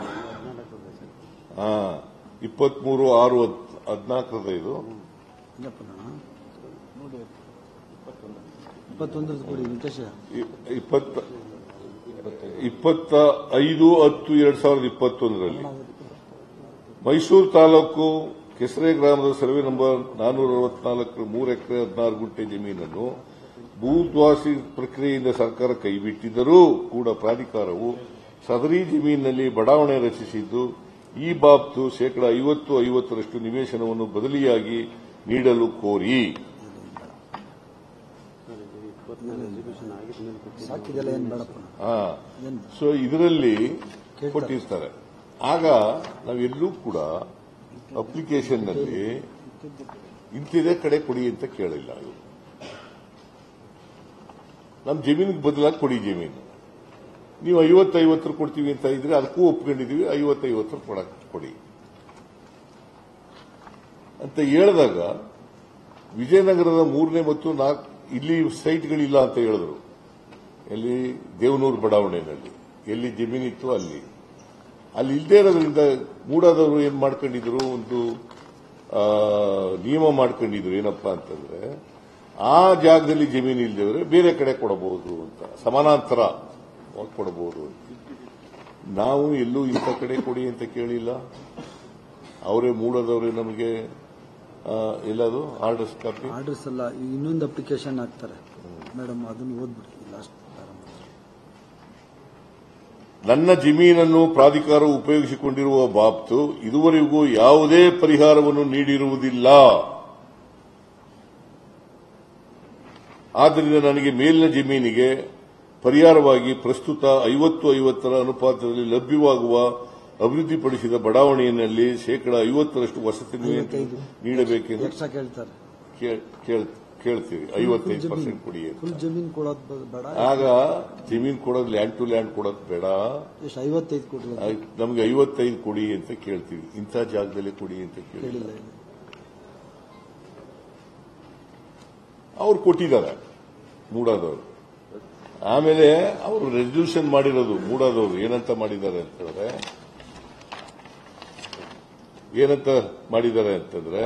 ಹಾ ಇಪ್ಪತ್ಮೂರು ಆರು ಹದಿನಾಲ್ಕರದ ಇದು ಇಲ್ಲಪ್ಪ ನಾನು ಇಪ್ಪತ್ತೊಂದರದ್ದು ಕೊಡಿ ವೆಂಕಟೇಶ ಇ- ಇಪ್ಪತ್ತ ಇಪ್ಪತ್ತ ಐದು ಹತ್ತು ಎರಡ್ ಸಾವಿರದ ಇಪ್ಪತ್ತೊಂದರಲ್ಲಿ ಮೈಸೂರು ತಾಲೂಕು ಕೆಸರೆ ಗ್ರಾಮದ ಸರ್ವೆ ನಂಬರ್ ನಾನ್ನೂರ ಅರವತ್ನಾಲ್ಕರ ಮೂರು ಎಕರೆ ಹದಿನಾರು ಗುಂಟೆ ಜಮೀನನ್ನು ಭೂದ್ವಾಸಿ ಪ್ರಕ್ರಿಯೆಯಿಂದ ಸರ್ಕಾರ ಕೈಬಿಟ್ಟಿದ್ದರೂ ಕೂಡ ಪ್ರಾಧಿಕಾರವು ಸದರಿ ಜಮೀನಿನಲ್ಲಿ ಬಡಾವಣೆ ರಚಿಸಿದ್ದು ಈ ಬಾಬ್ತು ಶೇಕಡಾ ಐವತ್ತು ಐವತ್ತರಷ್ಟು ನಿವೇಶನವನ್ನು ಬದಲಿಯಾಗಿ ನೀಡಲು ಕೋರಿ ಇಪ್ಪತ್ನಾಲ್ಕು ಎಕ್ಸಿಬಿಷನ್ ಆಗಿದ್ಮೇಲೆ ಕೊಟ್ಟಿದ್ದು ಸಾಕಿದೆಲ್ಲ ಏನ್ ಬೇಡಪ್ಪ ಹಾ ಏನ್ ಸೊ ಇದರಲ್ಲಿ ಕೇಳ್ತಾರೆ. ಕೊಟ್ಟಿರ್ತಾರೆ ಆಗ ನಾವೆಲ್ಲೂ ಕೂಡ ಅಪ್ಲಿಕೇಶನ್ನಲ್ಲಿ ಇಂತಿದೆ ಕಡೆ ಕೊಡಿ ಅಂತ ಕೇಳಿಲ್ಲ ಇವ್ರು. ನಮ್ಮ ಜಮೀನಿಗೆ ಬದಲಾಗಿ ಕೊಡಿ ಜಮೀನು ನೀವು ಐವತ್ತೈವತ್ತರ ಕೊಡ್ತೀವಿ ಅಂತ ಇದ್ರೆ ಅದಕ್ಕೂ ಒಪ್ಕೊಂಡಿದೀವಿ ಐವತ್ತೈವತ್ತರ ಕೊಡಕ್ ಕೊಡಿ ಅಂತ ಹೇಳಿದಾಗ ವಿಜಯನಗರದ ಮೂರನೇ ಮತ್ತು ನಾಲ್ಕು ಇಲ್ಲಿ ಸೈಟ್ಗಳಿಲ್ಲ ಅಂತ ಹೇಳಿದ್ರು ಎಲ್ಲಿ ದೇವನೂರು ಬಡಾವಣೆಯಲ್ಲಿ ಎಲ್ಲಿ ಜಮೀನಿತ್ತು ಅಲ್ಲಿ ಅಲ್ಲಿ ಇಲ್ಲದೆ ಇರೋದ್ರಿಂದ ಮೂಡಾದವರು ಏನ್ ಮಾಡ್ಕೊಂಡಿದ್ರು ಒಂದು ಆ, ನಿಯಮ ಮಾಡ್ಕೊಂಡಿದ್ರು ಏನಪ್ಪಾ ಅಂತಂದ್ರೆ ಆ ಜಾಗದಲ್ಲಿ ಜಮೀನು ಇಲ್ಲದವ್ರೆ ಬೇರೆ ಕಡೆ ಕೊಡಬಹುದು ಅಂತ ಸಮಾನಾಂತರ ಕೊಡಬಹುದು ಅಂತ ನಾವು ಎಲ್ಲೂ ಇಂಥ ಕಡೆ ಕೊಡಿ ಅಂತ ಕೇಳಿಲ್ಲ ಅವರೇ ಮೂಡದವರೇ ನಮಗೆ ಆ, ಎಲ್ಲದು ಆರ್ಡರ್ಸ್ ಕಾಪಿ ಆರ್ಡರ್ಸ್ ಎಲ್ಲ ಈಗ ಇನ್ನೊಂದು ಅಪ್ಲಿಕೇಶನ್ ಹಾಕ್ತಾರೆ ಮೇಡಮ್ ಅದನ್ನ ಓದ್ಬಿಡ್ತೀವಿ ಲಾಸ್ಟ್ ನನ್ನ ಜಮೀನನ್ನು ಪ್ರಾಧಿಕಾರ ಉಪಯೋಗಿಸಿಕೊಂಡಿರುವ ಬಾಬ್ತು ಇದುವರೆಗೂ ಯಾವುದೇ ಪರಿಹಾರವನ್ನು ನೀಡಿರುವುದಿಲ್ಲ ಆದ್ದರಿಂದ ನನಗೆ ಮೇಲಿನ ಜಮೀನಿಗೆ ಪರಿಹಾರವಾಗಿ ಪ್ರಸ್ತುತ ಐವತ್ತು ಐವತ್ತರ ಅನುಪಾತದಲ್ಲಿ ಲಭ್ಯವಾಗುವ ಅಭಿವೃದ್ಧಿಪಡಿಸಿದ ಬಡಾವಣೆಯಲ್ಲಿ ಶೇಕಡಾ ಐವತ್ತರಷ್ಟು ವಸತಿ ಐವತ್ತೈದು. ನೀಡಬೇಕೆಂದು ಎಕ್ಸ್ಟ್ರಾ ಕೇಳ್ತಾರೆ ಕೇಳ್- ಕೇಳ್- ಕೇಳ್ತೀವಿ ಐವತ್ತೈದು ಪರ್ಸೆಂಟ್ ಕೊಡಿ ಅಂತ. ಫುಲ್ ಜಮೀನ್ ಕೊಡೋದು ಬ- ಬೇಡ ಆಗ ಜಮೀನ್ ಕೊಡೋದು ಲ್ಯಾಂಡ್ ಟು ಲ್ಯಾಂಡ್ ಕೊಡೋದು ಬೇಡ ಎಷ್ಟು ಐವತ್ತೈದು ಕೊಡ್ರಿ ಆಯ್ತ್, ನಮ್ಗೆ ಐವತ್ತೈದು ಕೊಡಿ ಅಂತ ಕೇಳ್ತೀವಿ ಇಂಥ ಜಾಗದಲ್ಲಿ ಕೊಡಿ ಅಂತ ಕೇಳಿ ಕೇಳಿಲ್ಲ ಇಲ್ಲಿ. ಅವ್ರು ಕೊಟ್ಟಿದ್ದಾರೆ ಮೂಡಾದವರು ಆಮೇಲೆ ಅವರು ರೆಸಲ್ಯೂಷನ್ ಮಾಡಿರೋದು ಮೂಡಾದವರು ಏನಂತ ಮಾಡಿದ್ದಾರೆ ಅಂತಂದ್ರೆ ಏನಂತ ಮಾಡಿದ್ದಾರೆ ಅಂತಂದ್ರೆ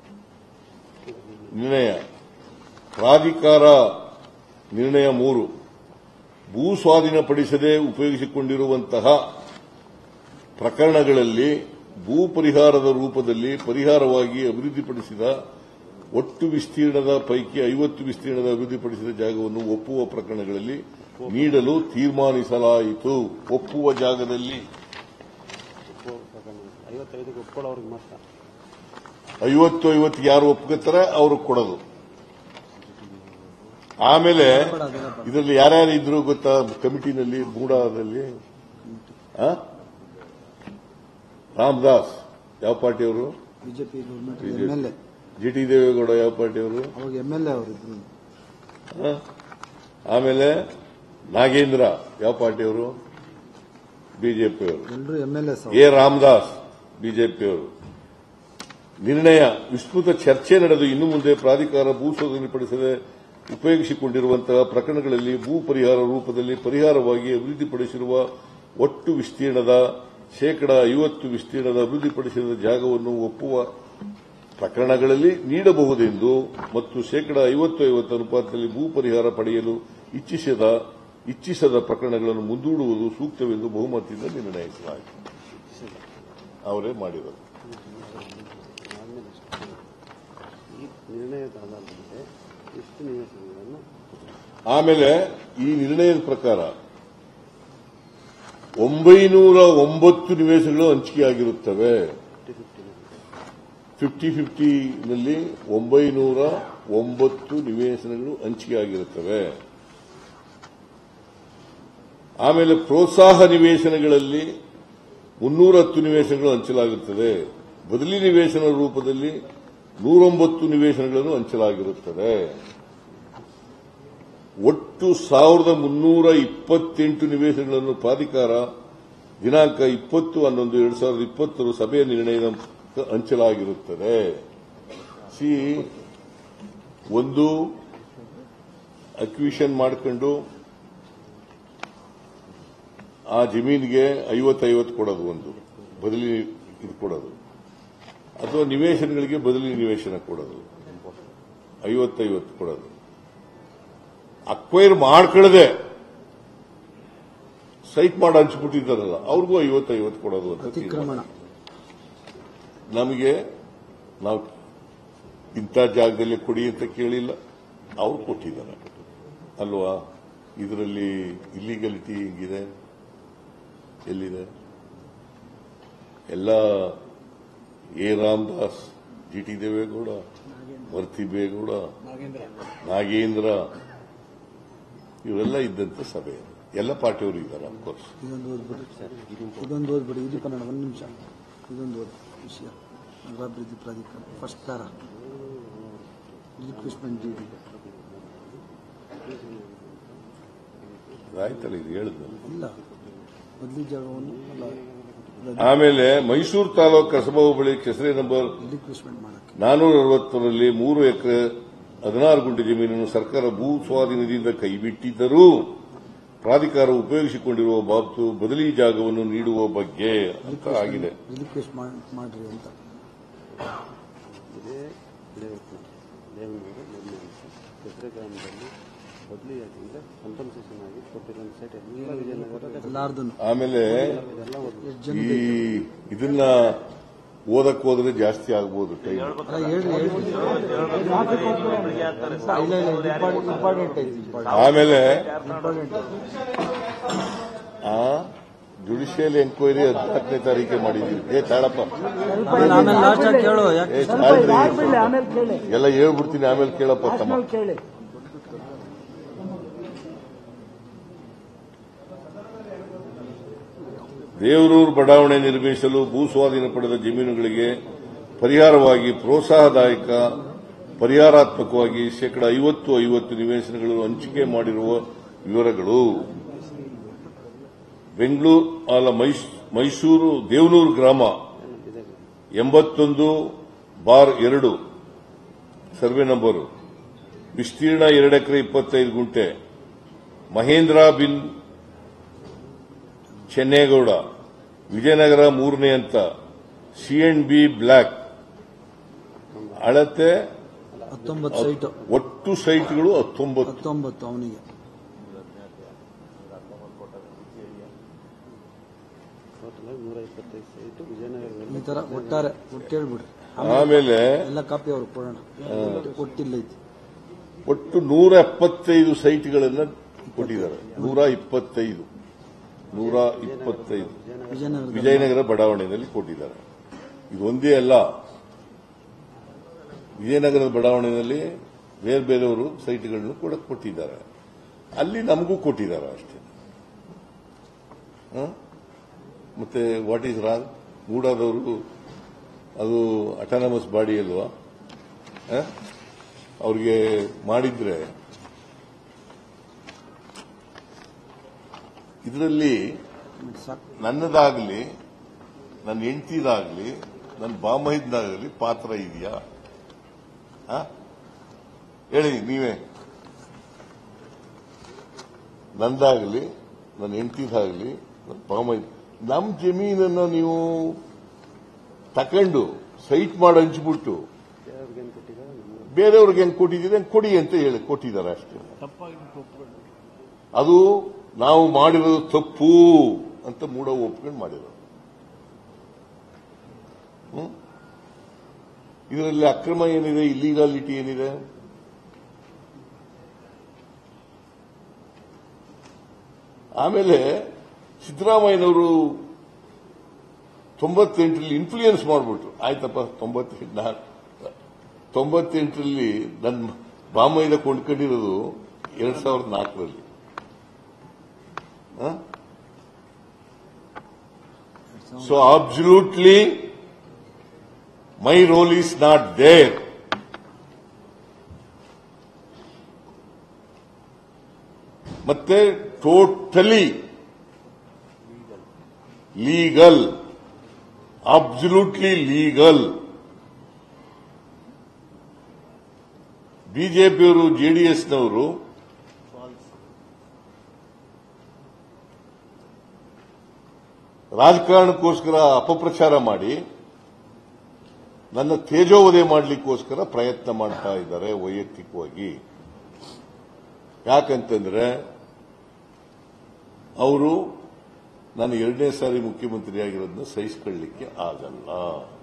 ನಿರ್ಣಯ ಪ್ರಾಧಿಕಾರ ನಿರ್ಣಯ ಮೂರು ಭೂ ಸ್ವಾಧೀನಪಡಿಸದೆ ಉಪಯೋಗಿಸಿಕೊಂಡಿರುವಂತಹ ಪ್ರಕರಣಗಳಲ್ಲಿ ಭೂ ಪರಿಹಾರದ ರೂಪದಲ್ಲಿ ಪರಿಹಾರವಾಗಿ ಅಭಿವೃದ್ಧಿಪಡಿಸಿದ ಒಟ್ಟು ವಿಸ್ತೀರ್ಣದ ಪೈಕಿ ಐವತ್ತು ವಿಸ್ತೀರ್ಣದ ಅಭಿವೃದ್ಧಿಪಡಿಸಿದ ಜಾಗವನ್ನು ಒಪ್ಪುವ ಪ್ರಕರಣಗಳಲ್ಲಿ ನೀಡಲು ತೀರ್ಮಾನಿಸಲಾಯಿತು ಒಪ್ಪುವ ಜಾಗದಲ್ಲಿ ಒಪ್ಪೋ ಪ್ರಕರಣ ಐವತ್ತೈದಕ್ಕೆ ಒಪ್ಕೊಳ್ಳೋರಿಗೆ ಮಾತ್ರ ಐವತ್ತು ಐವತ್ತು ಯಾರು ಒಪ್ಕೋತಾರೆ ಅವರು ಕೊಡೋದು ಆಮೇಲೆ ಬೇಡ ಅದೆಲ್ಲ ಬೇಡ. ಇದರಲ್ಲಿ ಯಾರ್ಯಾರು ಇದ್ರು ಗೊತ್ತಾ ಕಮಿಟಿನಲ್ಲಿ ಮೂಡಾದಲ್ಲಿ ಆ? ರಾಮದಾಸ್ ಯಾವ ಪಾರ್ಟಿಯವರು BJP government BJP. M L A G T Devegowda ಯಾವ ಪಾರ್ಟಿಯವರು ಅವಾಗ ಎಂ ಎಲ್ ಎ ಅವರು ಇದ್ರು ಆ? ಆಮೇಲೆ ನಾಗೇಂದ್ರ ಯಾವ ಪಾರ್ಟಿಯವರು ಬಿಜೆಪಿಯವರು ಎಲ್ಲರೂ M L S A Ramdas ಬಿಜೆಪಿಯವರು ನಿರ್ಣಯ ವಿಸ್ತೃತ ಚರ್ಚೆ ನಡೆದು ಇನ್ನು ಮುಂದೆ ಪ್ರಾಧಿಕಾರ ಭೂ ಸ್ವಾಧೀನಪಡಿಸದೆ ಉಪಯೋಗಿಸಿಕೊಂಡಿರುವಂತಹ ಪ್ರಕರಣಗಳಲ್ಲಿ ಭೂ ಪರಿಹಾರ ರೂಪದಲ್ಲಿ ಪರಿಹಾರವಾಗಿ ಅಭಿವೃದ್ಧಿಪಡಿಸಿರುವ ಒಟ್ಟು ವಿಸ್ತೀರ್ಣದ ಶೇಕಡಾ ಐವತ್ತು ವಿಸ್ತೀರ್ಣದ ಅಭಿವೃದ್ಧಿಪಡಿಸಿದ ಜಾಗವನ್ನು ಒಪ್ಪುವ ಪ್ರಕರಣಗಳಲ್ಲಿ ನೀಡಬಹುದೆಂದು ಮತ್ತು ಶೇಕಡಾ ಐವತ್ತು ಐವತ್ತು ಅನುಪಾತದಲ್ಲಿ ಭೂ ಪರಿಹಾರ ಪಡೆಯಲು ಇಚ್ಛಿಸದ ಇಚ್ಛಿಸದ ಪ್ರಕರಣಗಳನ್ನು ಮುಂದೂಡುವುದು ಸೂಕ್ತವೆಂದು ಬಹುಮತದಿಂದ ನಿರ್ಣಯಿಸಲಾಯಿತು ಅವರೇ ಮಾಡಿದರು ಆದ್ಮೇಲೆ ಎಷ್ಟು ಈ ನಿರ್ಣಯದ ಆಧಾರದಲ್ಲಿ ಎಷ್ಟು ನಿವೇಶನಗಳನ್ನು ಆಮೇಲೆ ಈ ನಿರ್ಣಯದ ಪ್ರಕಾರ ಒಂಬೈನೂರ ಒಂಬತ್ತು ನಿವೇಶನಗಳು ಹಂಚಿಕೆಯಾಗಿರುತ್ತವೆ ಫಿಫ್ಟಿ ಫಿಫ್ಟಿ ಫಿಫ್ಟಿ ಫಿಫ್ಟಿನಲ್ಲಿ ಒಂಬೈನೂರ ಒಂಬತ್ತು ನಿವೇಶನಗಳು ಹಂಚಿಕೆಯಾಗಿರುತ್ತವೆ ಆಮೇಲೆ ಪ್ರೋತ್ಸಾಹ ನಿವೇಶನಗಳಲ್ಲಿ ಮುನ್ನೂರ ಹತ್ತು ನಿವೇಶನಗಳು ಹಂಚಲಾಗುತ್ತದೆ ಬದಲಿ ನಿವೇಶನ ರೂಪದಲ್ಲಿ ನೂರೊಂಬತ್ತು ನಿವೇಶನಗಳನ್ನು ಹಂಚಲಾಗಿರುತ್ತದೆ ಒಟ್ಟು ಸಾವಿರದ ಮುನ್ನೂರ ಇಪ್ಪತ್ತೆಂಟು ನಿವೇಶನಗಳನ್ನು ಪ್ರಾಧಿಕಾರ ದಿನಾಂಕ ಇಪ್ಪತ್ತು ಹನ್ನೊಂದು ಎರಡ್ ಸಾವಿರದ ಇಪ್ಪತ್ತರ ಸಭೆಯ ನಿರ್ಣಯದ ಹಂಚಲಾಗಿರುತ್ತದೆ ಸಿ ಒಂದು ಅಕ್ವಿಷನ್ ಮಾಡ್ಕೊಂಡು ಆ ಜಮೀನಿಗೆ ಐವತ್ತೈವತ್ತು ಕೊಡೋದು ಒಂದು ಬದಲಿ ಇದು ಕೊಡೋದು ಅಥವಾ ನಿವೇಶನಗಳಿಗೆ ಬದಲಿ ನಿವೇಶನ ಕೊಡೋದು ಐವತ್ತೈವತ್ತು ಕೊಡೋದು ಅಕ್ವೈರ್ ಮಾಡ್ಕೊಳ್ಳದೆ ಸೈಟ್ ಮಾಡಿ ಹಂಚ್ಬಿಟ್ಟಿದ್ದಾರಲ್ಲ ಅವ್ರಿಗೂ ಐವತ್ತು ಐವತ್ತು ಕೊಡೋದು ಅಂತ ತೀರ್ಮಾನ. ಅತಿಕ್ರಮಣ ನಮಗೆ ನಾವು ಇಂಥ ಜಾಗದಲ್ಲಿ ಕೊಡಿ ಅಂತ ಕೇಳಿಲ್ಲ ಅವ್ರು ಕೊಟ್ಟಿದ್ದಾರೆ ಅಲ್ವಾ ಇದರಲ್ಲಿ ಇಲ್ಲಿಗಲಿಟಿ ಹಿಂಗಿದೆ ಎಲ್ಲಿದೆ ಎಲ್ಲ A Ramdas G T Devegowda ಭರ್ತಿ ಬೇಗೌಡ ನಾಗೇಂದ್ರ ಇವರೆಲ್ಲ ಇದ್ದಂತ ಸಭೆ ಎಲ್ಲ ಪಾರ್ಟಿಯವರು ಇದ್ದಾರೆ ಅಫ್ಕೋರ್ಸ್ ಇದೊಂದು ಓದ್ಬಿಡಿ ಇದೊಂದು ಓದ್ಬಿಡಿ ಇದು ಕನ್ನಡ ಒಂದು ನಿಮಿಷ ಇದೊಂದು ಓದಿ ವಿಷಯ ನಗರಾಭಿವೃದ್ಧಿ ಪ್ರಾಧಿಕಾರ ಫಸ್ಟ್ ತಾರ ರಿಕ್ವೆಸ್ಟ್ಮೆಂಟ್ ಜಿ ಡಿ ಆಯ್ತಲ್ಲ ಇದು ಹೇಳಿದ್ನಲ್ಲ ಇಲ್ಲ ಬದಲಿ ಜಾಗವನ್ನು ಅಲ್ಲ ಆಮೇಲೆ ಮೈಸೂರು ತಾಲೂಕು ಕಸಬಾ ಹೋಬಳಿ ಕೆಸರೆ ನಂಬರ್ ರಿಕ್ವೆಸ್ಟ್ಮೆಂಟ್ ಮಾಡಕ್ಕೆ ನಾನೂರ ಅರವತ್ತರಲ್ಲಿ ಮೂರು ಎಕರೆ ಹದಿನಾರು ಗುಂಟೆ ಜಮೀನನ್ನು ಸರ್ಕಾರ ಭೂ ಸ್ವಾಧೀನದಿಂದ ಕೈಬಿಟ್ಟಿದ್ದರೂ ಪ್ರಾಧಿಕಾರ ಉಪಯೋಗಿಸಿಕೊಂಡಿರುವ ಬಾಬ್ತು ಬದಲಿ ಜಾಗವನ್ನು ನೀಡುವ ಬಗ್ಗೆ ಅಂತ ಆಗಿದೆ ರಿಕ್ವೆಸ್ಟ್ ಮಾಡ್ರಿ ಅಂತ ಇದೇ ದೇವಸ್ಥಾನ ದೇವನಗರ ಮೊದಲನೇ ಕೆಸರೆ ಗ್ರಾಮದಲ್ಲಿ ಬದಲಿಯಾಗಿಂದ ಕಂಪನ್ಸೇಷನ್ ಆಗಿ ಕೊಟ್ಟಿರೋ ಸೈಟ್ ಎಲ್ಲ ವಿಜಯನಗರ ಎಲ್ಲಾರ್ದನ್ನು ಆಮೇಲೆ ಎಲ್ಲ ಒಂದು ಎಷ್ಟು ಜನ ಈ ಇದನ್ನ ಓದಕ್ ಹೋದ್ರೆ ಜಾಸ್ತಿ ಆಗ್ಬೋದು ಟೈಮ್ ಅಲ್ಲ ಹೇಳ್ರಿ ಹೇಳ್ರಿ ಇಲ್ಲ ಇಲ್ಲ ಇಂಪಾರ್ಟೆಂಟ್ ಐತಿ ಇಂಪಾರ್ಟೆಂಟ್ ಆಮೇಲೆ ಇಂಪಾರ್ಟೆಂಟ್ ಆ ಜುಡಿಷಿಯಲ್ ಎಂಕ್ವೈರಿ ಹದಿನಾಲ್ಕನೇ ತಾರೀಕೆ ಮಾಡಿದೀವಿ ಏ ತಾಳಪ್ಪ ಆಮೇಲೆ ಲಾಸ್ಟ್ ಕೇಳು ಯಾಕೆ ಏ ತಾಳ್ರಿ. ಆಮೇಲೆ ಕೇಳಿ ಎಲ್ಲ ಹೇಳ್ಬಿಡ್ತೀನಿ ಆಮೇಲೆ ಕೇಳಪ್ಪ ತಮ್ಮ ಆಮೇಲೆ ಕೇಳಿ ದೇವರೂರು ಬಡಾವಣೆ ನಿರ್ಮಿಸಲು ಭೂ ಸ್ವಾಧೀನ ಪಡೆದ ಜಮೀನುಗಳಿಗೆ ಪರಿಹಾರವಾಗಿ ಪ್ರೋತ್ಸಾಹದಾಯಕ ಪರಿಹಾರಾತ್ಮಕವಾಗಿ ಶೇಕಡ ಐವತ್ತು ಐವತ್ತು ನಿವೇಶನಗಳು ಹಂಚಿಕೆ ಮಾಡಿರುವ ವಿವರಗಳು ಬೆಂಗಳೂರು ಅಲ್ಲ ಮೈಸ್- ಮೈಸೂರು ದೇವನೂರು ಗ್ರಾಮ ಎಂಬತ್ತೊಂದು ಬಾರ್ ಎರಡು ಸರ್ವೆ ನಂಬರು ವಿಸ್ತೀರ್ಣ ಎರಡು ಎಕರೆ ಇಪ್ಪತ್ತೈದು ಗುಂಟೆ ಮಹೇಂದ್ರ ಬಿನ್ ಚೆನ್ನೇಗೌಡ ವಿಜಯನಗರ ಮೂರನೇ ಅಂತ ಸಿ ಅಂಡ್ ಬಿ ಬ್ಲ್ಯಾಕ್ ಅಳತೆ ಹತ್ತೊಂಬತ್ತು ಸೈಟ್ ಒಟ್ಟು ಸೈಟ್ಗಳು ಹತ್ತೊಂಬತ್ತು ಹತ್ತೊಂಬತ್ತು ಅವನಿಗೆ ಟೋಟಲ್ ಆಗಿ ನೂರ ಇಪ್ಪತ್ತೈದು ಸೈಟು ವಿಜಯನಗರದಲ್ಲಿ ಈ ತರ ಒಟ್ಟಾರೆ ಒಟ್ಟು ಹೇಳ್ಬಿಡ್ರಿ ಆಮೇಲೆ ಎಲ್ಲ ಕಾಪಿ ಅವ್ರಿಗೆ ಕೊಡೋಣ ಕೊಟ್ಟಿಲ್ಲ ಐತಿ ಒಟ್ಟು ನೂರ ಎಪ್ಪತ್ತೈದು ಸೈಟ್ಗಳನ್ನು ಕೊಟ್ಟಿದ್ದಾರೆ ನೂರ ಇಪ್ಪತ್ತೈದು ನೂರ ಇಪ್ಪತ್ತೈದು ವಿಜಯನಗರದ ವಿಜಯನಗರ ಬಡಾವಣೆಯಲ್ಲಿ ಕೊಟ್ಟಿದ್ದಾರೆ ಇದು ಒಂದೇ ಅಲ್ಲ ವಿಜಯನಗರದ ಬಡಾವಣೆಯಲ್ಲಿ ಬೇರೆ ಬೇರೆಯವರು ಸೈಟ್ಗಳನ್ನು ಕೂಡ ಕೊಟ್ಟಿದ್ದಾರೆ ಅಲ್ಲಿ ನಮಗೂ ಕೊಟ್ಟಿದ್ದಾರೆ ಅಷ್ಟೇ ಹ? ಮತ್ತೆ ವಾಟ್ ಈಸ್ ರಾಂಗ್ ಮೂಡಾದವರು ಅದು ಅಟಾನಮಸ್ ಬಾಡಿ ಅಲ್ವಾ ಹ? ಅವ್ರಿಗೆ ಮಾಡಿದ್ರೆ ಇದರಲ್ಲಿ ಸಾಕು ನನ್ನದಾಗಲಿ ನನ್ನ ಹೆಂಡತಿದಾಗಲಿ ನನ್ನ ಬಾಮೈದಾಗಲಿ ಪಾತ್ರ ಇದೆಯಾ ಆ? ಹೇಳಿ ನೀವೇ ನಂದಾಗಲಿ ನನ್ನ ಹೆಂಡತಿದಾಗಲಿ ನನ್ನ ಬಾಮೈದ್ ನಮ್ಮ ಜಮೀನನ್ನು ನೀವು ತಕೊಂಡು ಸೈಟ್ ಮಾಡಿ ಹಂಚ್ಬಿಟ್ಟು ಅವ್ರಿಗೆ ಏನು ಕೊಟ್ಟಿದ್ದಾರೆ ನಮ್ಗೆ ಬೇರೆಯವ್ರಿಗೆ ಹೆಂಗ್ ಕೊಟ್ಟಿದ್ದೀರಿ ಹಂಗ್ ಕೊಡಿ ಅಂತ ಹೇಳಿ ಕೊಟ್ಟಿದ್ದಾರೆ ಅಷ್ಟೇ ತಪ್ಪಾಗಿ ಒಪ್ಕೊಂಡು ಅದು ನಾವು ಮಾಡಿರೋದು ತಪ್ಪು ಅಂತ ಮೂಡ ಒಪ್ಕೊಂಡು ಮಾಡಿರೋದು ಹ್ಮ್? ಇದರಲ್ಲಿ ಅಕ್ರಮ ಏನಿದೆ ಇಲ್ಲಿಗಾಲಿಟಿ ಏನಿದೆ ಆಮೇಲೆ ಸಿದ್ದರಾಮಯ್ಯನವರು ತೊಂಬತ್ತೆಂಟರಲ್ಲಿ ಇನ್ಫ್ಲೂಯೆನ್ಸ್ ಮಾಡ್ಬಿಟ್ರು ಆಯ್ತಪ್ಪ ತೊಂಬತ್ತೆಂಟು ನಾ- ತೊಂಬತ್ತೆಂಟರಲ್ಲಿ ನನ್ನ ಬಾಮೈದ ಕೊಂಡ್ಕೊಂಡಿರೋದು ಎರಡ್ ಸಾವಿರದ ನಾಲ್ಕರಲ್ಲಿ so absolutely my role is not there ಮತ್ತೆ ಟೋಟಲಿ ಲೀಗಲ್ ಅಬ್ಸಲ್ಯೂಟ್ಲಿ ಲೀಗಲ್ ಬಿಜೆಪಿಯವರು ಜೆಡಿಎಸ್ನವರು ರಾಜಕಾರಣಕ್ಕೋಸ್ಕರ ಅಪಪ್ರಚಾರ ಮಾಡಿ ನನ್ನ ತೇಜೋವಧೆ ಮಾಡಲಿಕ್ಕೋಸ್ಕರ ಪ್ರಯತ್ನ ಮಾಡ್ತಾ ಇದ್ದಾರೆ ವೈಯಕ್ತಿಕವಾಗಿ ಯಾಕಂತಂದ್ರೆ ಅವರು ನಾನು ಎರಡನೇ ಸಾರಿ ಮುಖ್ಯಮಂತ್ರಿ ಆಗಿರೋದನ್ನ ಸಹಿಸಿಕೊಳ್ಳಲಿಕ್ಕೆ ಆಗಲ್ಲ